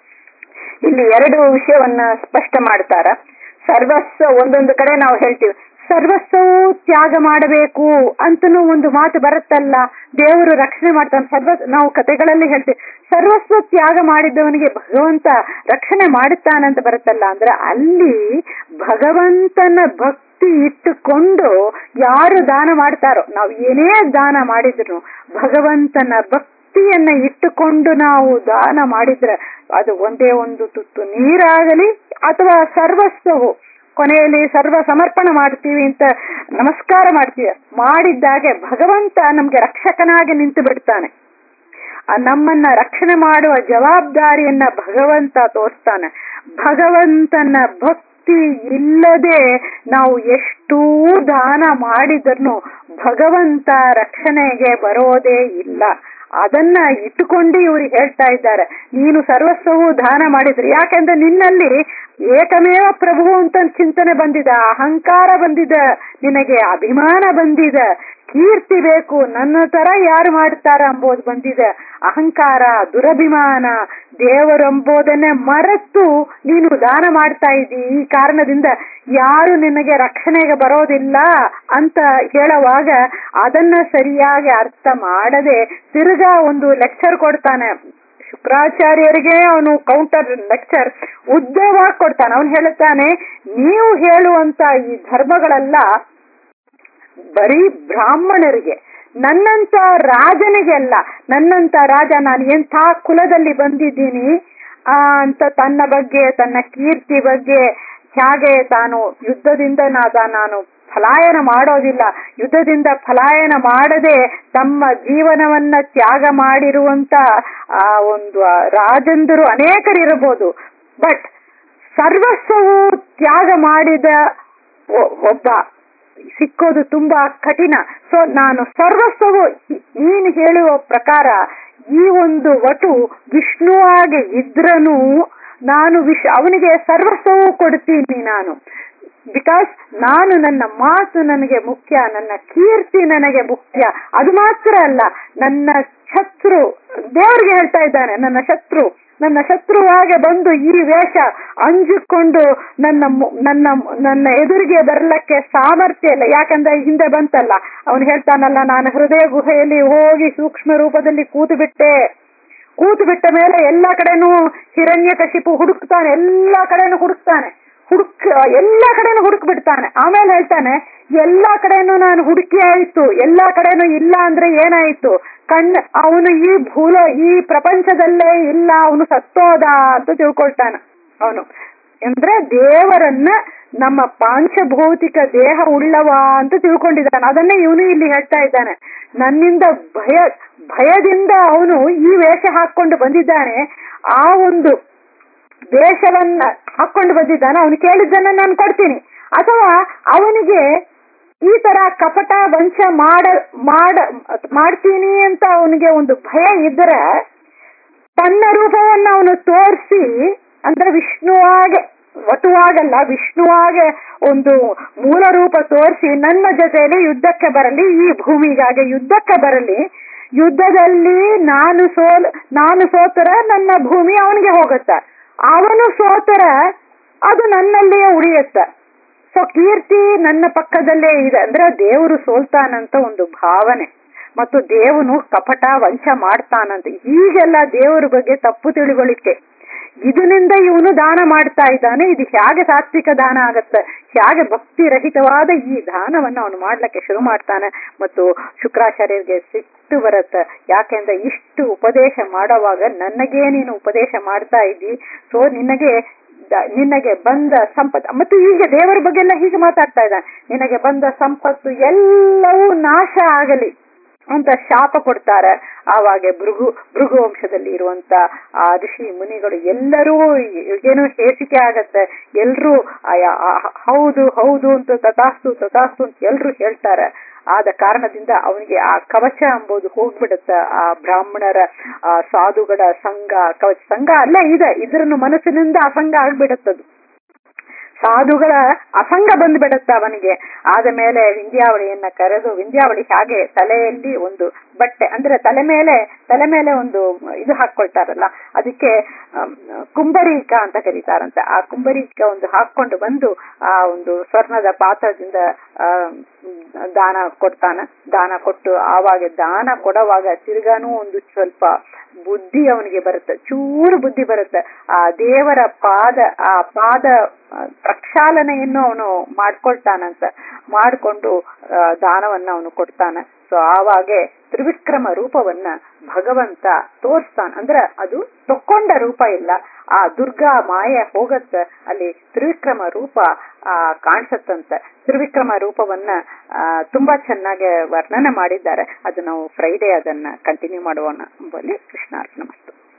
[SPEAKER 1] ಇಲ್ಲಿ ಎರಡು ವಿಷಯವನ್ನ ಸ್ಪಷ್ಟ ಮಾಡ್ತಾರ ಸರ್ವಸ್ವ ಒಂದೊಂದು ಕಡೆ ನಾವು ಹೇಳ್ತೀವಿ ಸರ್ವಸ್ವವು ತ್ಯಾಗ ಮಾಡಬೇಕು ಅಂತನೂ ಒಂದು ಮಾತು ಬರುತ್ತಲ್ಲ ದೇವರು ರಕ್ಷಣೆ ಮಾಡ್ತಾನೆ ಸರ್ವ ನಾವು ಕತೆಗಳಲ್ಲಿ ಹೇಳ್ತೀವಿ ಸರ್ವಸ್ವ ತ್ಯಾಗ ಮಾಡಿದ್ದವನಿಗೆ ಭಗವಂತ ರಕ್ಷಣೆ ಮಾಡುತ್ತಾನಂತ ಬರುತ್ತಲ್ಲ ಅಂದ್ರೆ ಅಲ್ಲಿ ಭಗವಂತನ ಭಕ್ತಿ ಇಟ್ಟುಕೊಂಡು ಯಾರು ದಾನ ಮಾಡ್ತಾರೋ ನಾವು ಏನೇ ದಾನ ಮಾಡಿದ್ರು ಭಗವಂತನ ಭಕ್ತಿಯನ್ನ ಇಟ್ಟುಕೊಂಡು ನಾವು ದಾನ ಮಾಡಿದ್ರೆ ಅದು ಒಂದೇ ಒಂದು ತುತ್ತು ನೀರಾಗಲಿ ಅಥವಾ ಸರ್ವಸ್ವವು ಕೊನೆಯಲ್ಲಿ ಸರ್ವ ಸಮರ್ಪಣ ಮಾಡ್ತೀವಿ ಅಂತ ನಮಸ್ಕಾರ ಮಾಡ್ತೀವಿ ಮಾಡಿದ್ದಾಗೆ ಭಗವಂತ ನಮ್ಗೆ ರಕ್ಷಕನಾಗಿ ನಿಂತು ಬಿಡ್ತಾನೆ ನಮ್ಮನ್ನ ರಕ್ಷಣೆ ಮಾಡುವ ಜವಾಬ್ದಾರಿಯನ್ನ ಭಗವಂತ ತೋರಿಸ್ತಾನೆ ಭಗವಂತನ ಭಕ್ತಿ ಇಲ್ಲದೆ ನಾವು ಎಷ್ಟೂ ದಾನ ಮಾಡಿದ್ರು ಭಗವಂತ ರಕ್ಷಣೆಗೆ ಬರೋದೇ ಇಲ್ಲ ಅದನ್ನ ಇಟ್ಟುಕೊಂಡು ಇವ್ರಿಗೆ ಹೇಳ್ತಾ ಇದ್ದಾರೆ ನೀನು ಸರ್ವಸ್ವವು ದಾನ ಮಾಡಿದ್ರಿ ಯಾಕೆಂದ್ರೆ ನಿನ್ನಲ್ಲಿ ಏಕಮೇವ ಪ್ರಭು ಅಂತ ಚಿಂತನೆ ಬಂದಿದೆ ಅಹಂಕಾರ ಬಂದಿದೆ ನಿನಗೆ ಅಭಿಮಾನ ಬಂದಿದೆ ಕೀರ್ತಿ ಬೇಕು ನನ್ನ ತರ ಯಾರು ಮಾಡ್ತಾರ ಅಂಬೋದು ಬಂದಿದೆ ಅಹಂಕಾರ ದುರಭಿಮಾನ ದೇವರೆಂಬುದನ್ನೇ ಮರೆತು ನೀನು ದಾನ ಮಾಡ್ತಾ ಇದ್ದಿ ಈ ಕಾರಣದಿಂದ ಯಾರು ನಿನಗೆ ರಕ್ಷಣೆಗೆ ಬರೋದಿಲ್ಲ ಅಂತ ಹೇಳುವಾಗ ಅದನ್ನ ಸರಿಯಾಗಿ ಅರ್ಥ ಮಾಡದೆ ತಿರ್ಗಾ ಒಂದು ಲೆಕ್ಚರ್ ಕೊಡ್ತಾನೆ ಶುಕ್ರಾಚಾರ್ಯರಿಗೆ ಅವನು ಕೌಂಟರ್ ಲೆಕ್ಚರ್ ಉದ್ದವಾಗಿ ಕೊಡ್ತಾನೆ ಅವನು ಹೇಳುತ್ತಾನೆ ನೀವು ಹೇಳುವಂತ ಈ ಧರ್ಮಗಳೆಲ್ಲ ಬರೀ ಬ್ರಾಹ್ಮಣರಿಗೆ ನನ್ನಂತ ರಾಜನಿಗೆ ಅಲ್ಲ ನನ್ನಂತ ರಾಜ ನಾನು ಎಂಥ ಕುಲದಲ್ಲಿ ಬಂದಿದ್ದೀನಿ ಆ ಅಂತ ತನ್ನ ಬಗ್ಗೆ ತನ್ನ ಕೀರ್ತಿ ಬಗ್ಗೆ ಹೇಗೆ ತಾನು ಯುದ್ಧದಿಂದ ನಾದ ನಾನು ಫಲಾಯನ ಮಾಡೋದಿಲ್ಲ ಯುದ್ಧದಿಂದ ಫಲಾಯನ ಮಾಡದೆ ತಮ್ಮ ಜೀವನವನ್ನ ತ್ಯಾಗ ಮಾಡಿರುವಂತ ಆ ಒಂದು ರಾಜಂದರು ಅನೇಕರಿರಬಹುದು ಬಟ್ ಸರ್ವಸ್ವವು ತ್ಯಾಗ ಮಾಡಿದ ಒಬ್ಬ ಸಿಕ್ಕೋದು ತುಂಬಾ ಕಠಿಣ ಸೊ ನಾನು ಸರ್ವಸ್ವವು ನೀನು ಹೇಳುವ ಪ್ರಕಾರ ಈ ಒಂದು ವಟು ವಿಷ್ಣುವಾಗಿ ಇದ್ರನು ನಾನು ವಿಶ್ ಅವನಿಗೆ ಸರ್ವಸ್ವವು ಕೊಡ್ತೀನಿ ನಾನು ಬಿಕಾಸ್ ನಾನು ನನ್ನ ಮಾತು ನನಗೆ ಮುಖ್ಯ ನನ್ನ ಕೀರ್ತಿ ನನಗೆ ಮುಖ್ಯ ಅದು ಮಾತ್ರ ಅಲ್ಲ ನನ್ನ ಶತ್ರು ದೇವರಿಗೆ ಹೇಳ್ತಾ ಇದ್ದಾನೆ ನನ್ನ ಶತ್ರು ನನ್ನ ಶತ್ರುವಾಗೆ ಬಂದು ಈ ವೇಷ ಅಂಜಿಕೊಂಡು ನನ್ನ ನನ್ನ ನನ್ನ ಎದುರಿಗೆ ಬರಲಕ್ಕೆ ಸಾಮರ್ಥ್ಯ ಇಲ್ಲ ಯಾಕಂದ್ರೆ ಹಿಂದೆ ಬಂತಲ್ಲ ಅವನು ಹೇಳ್ತಾನಲ್ಲ ನಾನು ಹೃದಯ ಗುಹೆಯಲ್ಲಿ ಹೋಗಿ ಸೂಕ್ಷ್ಮ ರೂಪದಲ್ಲಿ ಕೂತು ಬಿಟ್ಟೆ ಕೂತು ಬಿಟ್ಟ ಮೇಲೆ ಎಲ್ಲಾ ಕಡೆನೂ ಹಿರಣ್ಯ ಕಶಿಪು ಹುಡುಕ್ತಾನೆ ಎಲ್ಲಾ ಕಡೆನೂ ಹುಡುಕ್ತಾನೆ ಹುಡುಕ್ ಎಲ್ಲಾ ಕಡೆನೂ ಹುಡುಕ್ ಬಿಡ್ತಾನೆ ಆಮೇಲೆ ಹೇಳ್ತಾನೆ ಎಲ್ಲಾ ಕಡೆನೂ ನಾನು ಹುಡುಕಿ ಆಯ್ತು ಎಲ್ಲಾ ಕಡೆನೂ ಇಲ್ಲ ಅಂದ್ರೆ ಏನಾಯ್ತು ಕಣ್ಣು ಅವನು ಈ ಭೂಲ ಈ ಪ್ರಪಂಚದಲ್ಲೇ ಇಲ್ಲ ಅವನು ಸತ್ತೋದ ಅಂತ ತಿಳ್ಕೊಳ್ತಾನ ಅವನು ಅಂದ್ರೆ ದೇವರನ್ನ ನಮ್ಮ ಪಾಂಚಭೌತಿಕ ದೇಹ ಉಳ್ಳವ ಅಂತ ತಿಳ್ಕೊಂಡಿದ್ದಾನೆ ಅದನ್ನೇ ಇವನು ಇಲ್ಲಿ ಹೇಳ್ತಾ ಇದ್ದಾನೆ ನನ್ನಿಂದ ಭಯ ಭಯದಿಂದ ಅವನು ಈ ವೇಷ ಹಾಕೊಂಡು ಬಂದಿದ್ದಾನೆ ಆ ಒಂದು ವೇಷವನ್ನ ಹಾಕೊಂಡು ಬಂದಿದ್ದಾನೆ ಅವನು ಕೇಳಿದ್ದನ್ನ ನಾನು ಕೊಡ್ತೀನಿ ಅಥವಾ ಅವನಿಗೆ ಈ ತರ ಕಪಟ ವಂಶ ಮಾಡ ಮಾಡ ಮಾಡ್ತೀನಿ ಅಂತ ಅವನಿಗೆ ಒಂದು ಭಯ ಇದ್ರೆ ತನ್ನ ರೂಪವನ್ನ ಅವನು ತೋರಿಸಿ ಅಂದ್ರೆ ವಿಷ್ಣುವಾಗೆ ವಟುವಾಗಲ್ಲ ವಿಷ್ಣುವಾಗೆ ಒಂದು ಮೂಲ ರೂಪ ತೋರಿಸಿ ನನ್ನ ಜೊತೆಯಲ್ಲಿ ಯುದ್ಧಕ್ಕೆ ಬರಲಿ ಈ ಭೂಮಿಗಾಗಿ ಯುದ್ಧಕ್ಕೆ ಬರಲಿ ಯುದ್ಧದಲ್ಲಿ ನಾನು ಸೋಲ್ ನಾನು ಸೋತರ ನನ್ನ ಭೂಮಿ ಅವನಿಗೆ ಹೋಗುತ್ತ ಅವನು ಸೋತರ ಅದು ನನ್ನಲ್ಲಿಯೇ ಉಳಿಯುತ್ತ ಸೊ ಕೀರ್ತಿ ನನ್ನ ಪಕ್ಕದಲ್ಲೇ ಇದೆ ಅಂದ್ರೆ ದೇವರು ಸೋಲ್ತಾನಂತ ಒಂದು ಭಾವನೆ ಮತ್ತು ದೇವನು ಕಪಟ ವಂಚ ಮಾಡ್ತಾನಂತ ಹೀಗೆಲ್ಲ ದೇವರ ಬಗ್ಗೆ ತಪ್ಪು ತಿಳುವಳಿಕೆ ಇದರಿಂದ ಇವನು ದಾನ ಮಾಡ್ತಾ ಇದ್ದಾನೆ ಇದು ಹೇಗೆ ಸಾತ್ವಿಕ ದಾನ ಆಗತ್ತೆ ಹೇಗೆ ಭಕ್ತಿ ರಹಿತವಾದ ಈ ದಾನವನ್ನು ಅವನು ಮಾಡ್ಲಿಕ್ಕೆ ಶುರು ಮಾಡ್ತಾನೆ ಮತ್ತು ಶುಕ್ರಾಚಾರ್ಯರಿಗೆ ಸಿಟ್ಟು ಬರುತ್ತೆ ಯಾಕೆಂದ್ರೆ ಇಷ್ಟು ಉಪದೇಶ ಮಾಡೋವಾಗ ನನಗೇ ನೀನು ಉಪದೇಶ ಮಾಡ್ತಾ ಇದ್ದಿ ಸೊ ನಿನಗೆ ದ- ನಿನಗೆ ಬಂದ ಸಂಪತ್ತು ಮತ್ತು ಈಗ ದೇವರ ಬಗ್ಗೆ ಎಲ್ಲ ಹೀಗೆ ಮಾತಾಡ್ತಾ ಇದ್ದಾನೆ ನಿನಗೆ ಬಂದ ಸಂಪತ್ತು ಎಲ್ಲವೂ ನಾಶ ಆಗಲಿ ಅಂತ ಶಾಪ ಕೊಡ್ತಾರೆ ಆವಾಗ ಭೃಗು ಭೃಗು ವಂಶದಲ್ಲಿ ಇರುವಂತ ಆ ಋಷಿ ಮುನಿಗಳು ಎಲ್ಲರೂ ಏನೋ ಹೇಸಿಕೆ ಆಗತ್ತೆ ಎಲ್ರೂ ಆಯಾ- ಆ- ಹೌದು ಹೌದು ಅಂತ ತಥಾಸ್ತು ತಥಾಸ್ತು ಅಂತ ಎಲ್ರೂ ಹೇಳ್ತಾರೆ ಆದ ಕಾರಣದಿಂದ ಅವನಿಗೆ ಆ ಕವಚ ಎಂಬುದು ಹೋಗ್ಬಿಡುತ್ತೆ ಆ ಬ್ರಾಹ್ಮಣರ ಆ ಸಾಧುಗಳ ಸಂಘ ಕವಚ ಸಂಘ ಅಲ್ಲೇ ಇದೆ ಇದ್ರನ್ನು ಮನಸ್ಸಿನಿಂದ ಅಸಂಗ ಆಗ್ಬಿಡುತ್ತದು ಸಾಧುಗಳ ಅಸಂಗ ಬಂದ್ಬಿಡುತ್ತೆ ಅವನಿಗೆ ಆದ ಮೇಲೆ ವಿಂಧ್ಯಾವಳಿಯನ್ನ ಕರೆದು ವಿಂಧ್ಯಾವಳಿ ಹಾಗೆ ತಲೆಯಲ್ಲಿ ಒಂದು ಬಟ್ಟೆ ಅಂದ್ರೆ ತಲೆ ಮೇಲೆ ತಲೆ ಮೇಲೆ ಒಂದು ಇದು ಹಾಕೊಳ್ತಾರಲ್ಲ ಅದಕ್ಕೆ ಆಮ್, ಕುಂಬರೀಕ ಅಂತ ಕರೀತಾರಂತೆ ಆ ಕುಂಬರೀಕ ಒಂದು ಹಾಕೊಂಡು ಬಂದು ಆ ಒಂದು ಸ್ವರ್ಣದ ಪಾತ್ರದಿಂದ ಆ ದಾನ ಕೊಡ್ತಾನ ದಾನ ಕೊಟ್ಟು ಆವಾಗ ದಾನ ಕೊಡುವಾಗ ತಿರ್ಗಾನು ಒಂದು ಸ್ವಲ್ಪ ಬುದ್ಧಿ ಅವನಿಗೆ ಬರುತ್ತೆ ಚೂರು ಬುದ್ಧಿ ಬರುತ್ತೆ ಆ ದೇವರ ಪಾದ ಆ ಪಾದ ಆ, ಪ್ರಕ್ಷಾಲನೆಯನ್ನು ಅವನು ಮಾಡ್ಕೊಳ್ತಾನಂತ ಮಾಡ್ಕೊಂಡು ಆ, ದಾನವನ್ನ ಅವನು ಕೊಡ್ತಾನ ಸೊ ಆವಾಗೆ ತ್ರಿವಿಕ್ರಮ ರೂಪವನ್ನ ಭಗವಂತ ತೋರಿಸ್ತಾನ ಅಂದ್ರ ಅದು ತಕ್ಕೊಂಡ ರೂಪ ಇಲ್ಲ ಆ ದುರ್ಗಾ ಮಾಯ ಹೋಗತ್ತ ಅಲ್ಲಿ ತ್ರಿವಿಕ್ರಮ ರೂಪ ಆ ಕಾಣಿಸತ್ತಂತೆ ತ್ರಿವಿಕ್ರಮ ರೂಪವನ್ನ ಆ, ತುಂಬಾ ಚೆನ್ನಾಗಿ ವರ್ಣನೆ ಮಾಡಿದ್ದಾರೆ ಅದು ನಾವು ಫ್ರೈಡೇ ಅದನ್ನ ಕಂಟಿನ್ಯೂ ಮಾಡೋಣ ಎಂಬಲ್ಲಿ ಕೃಷ್ಣಾರ್ಪಣ ಮಸ್ತು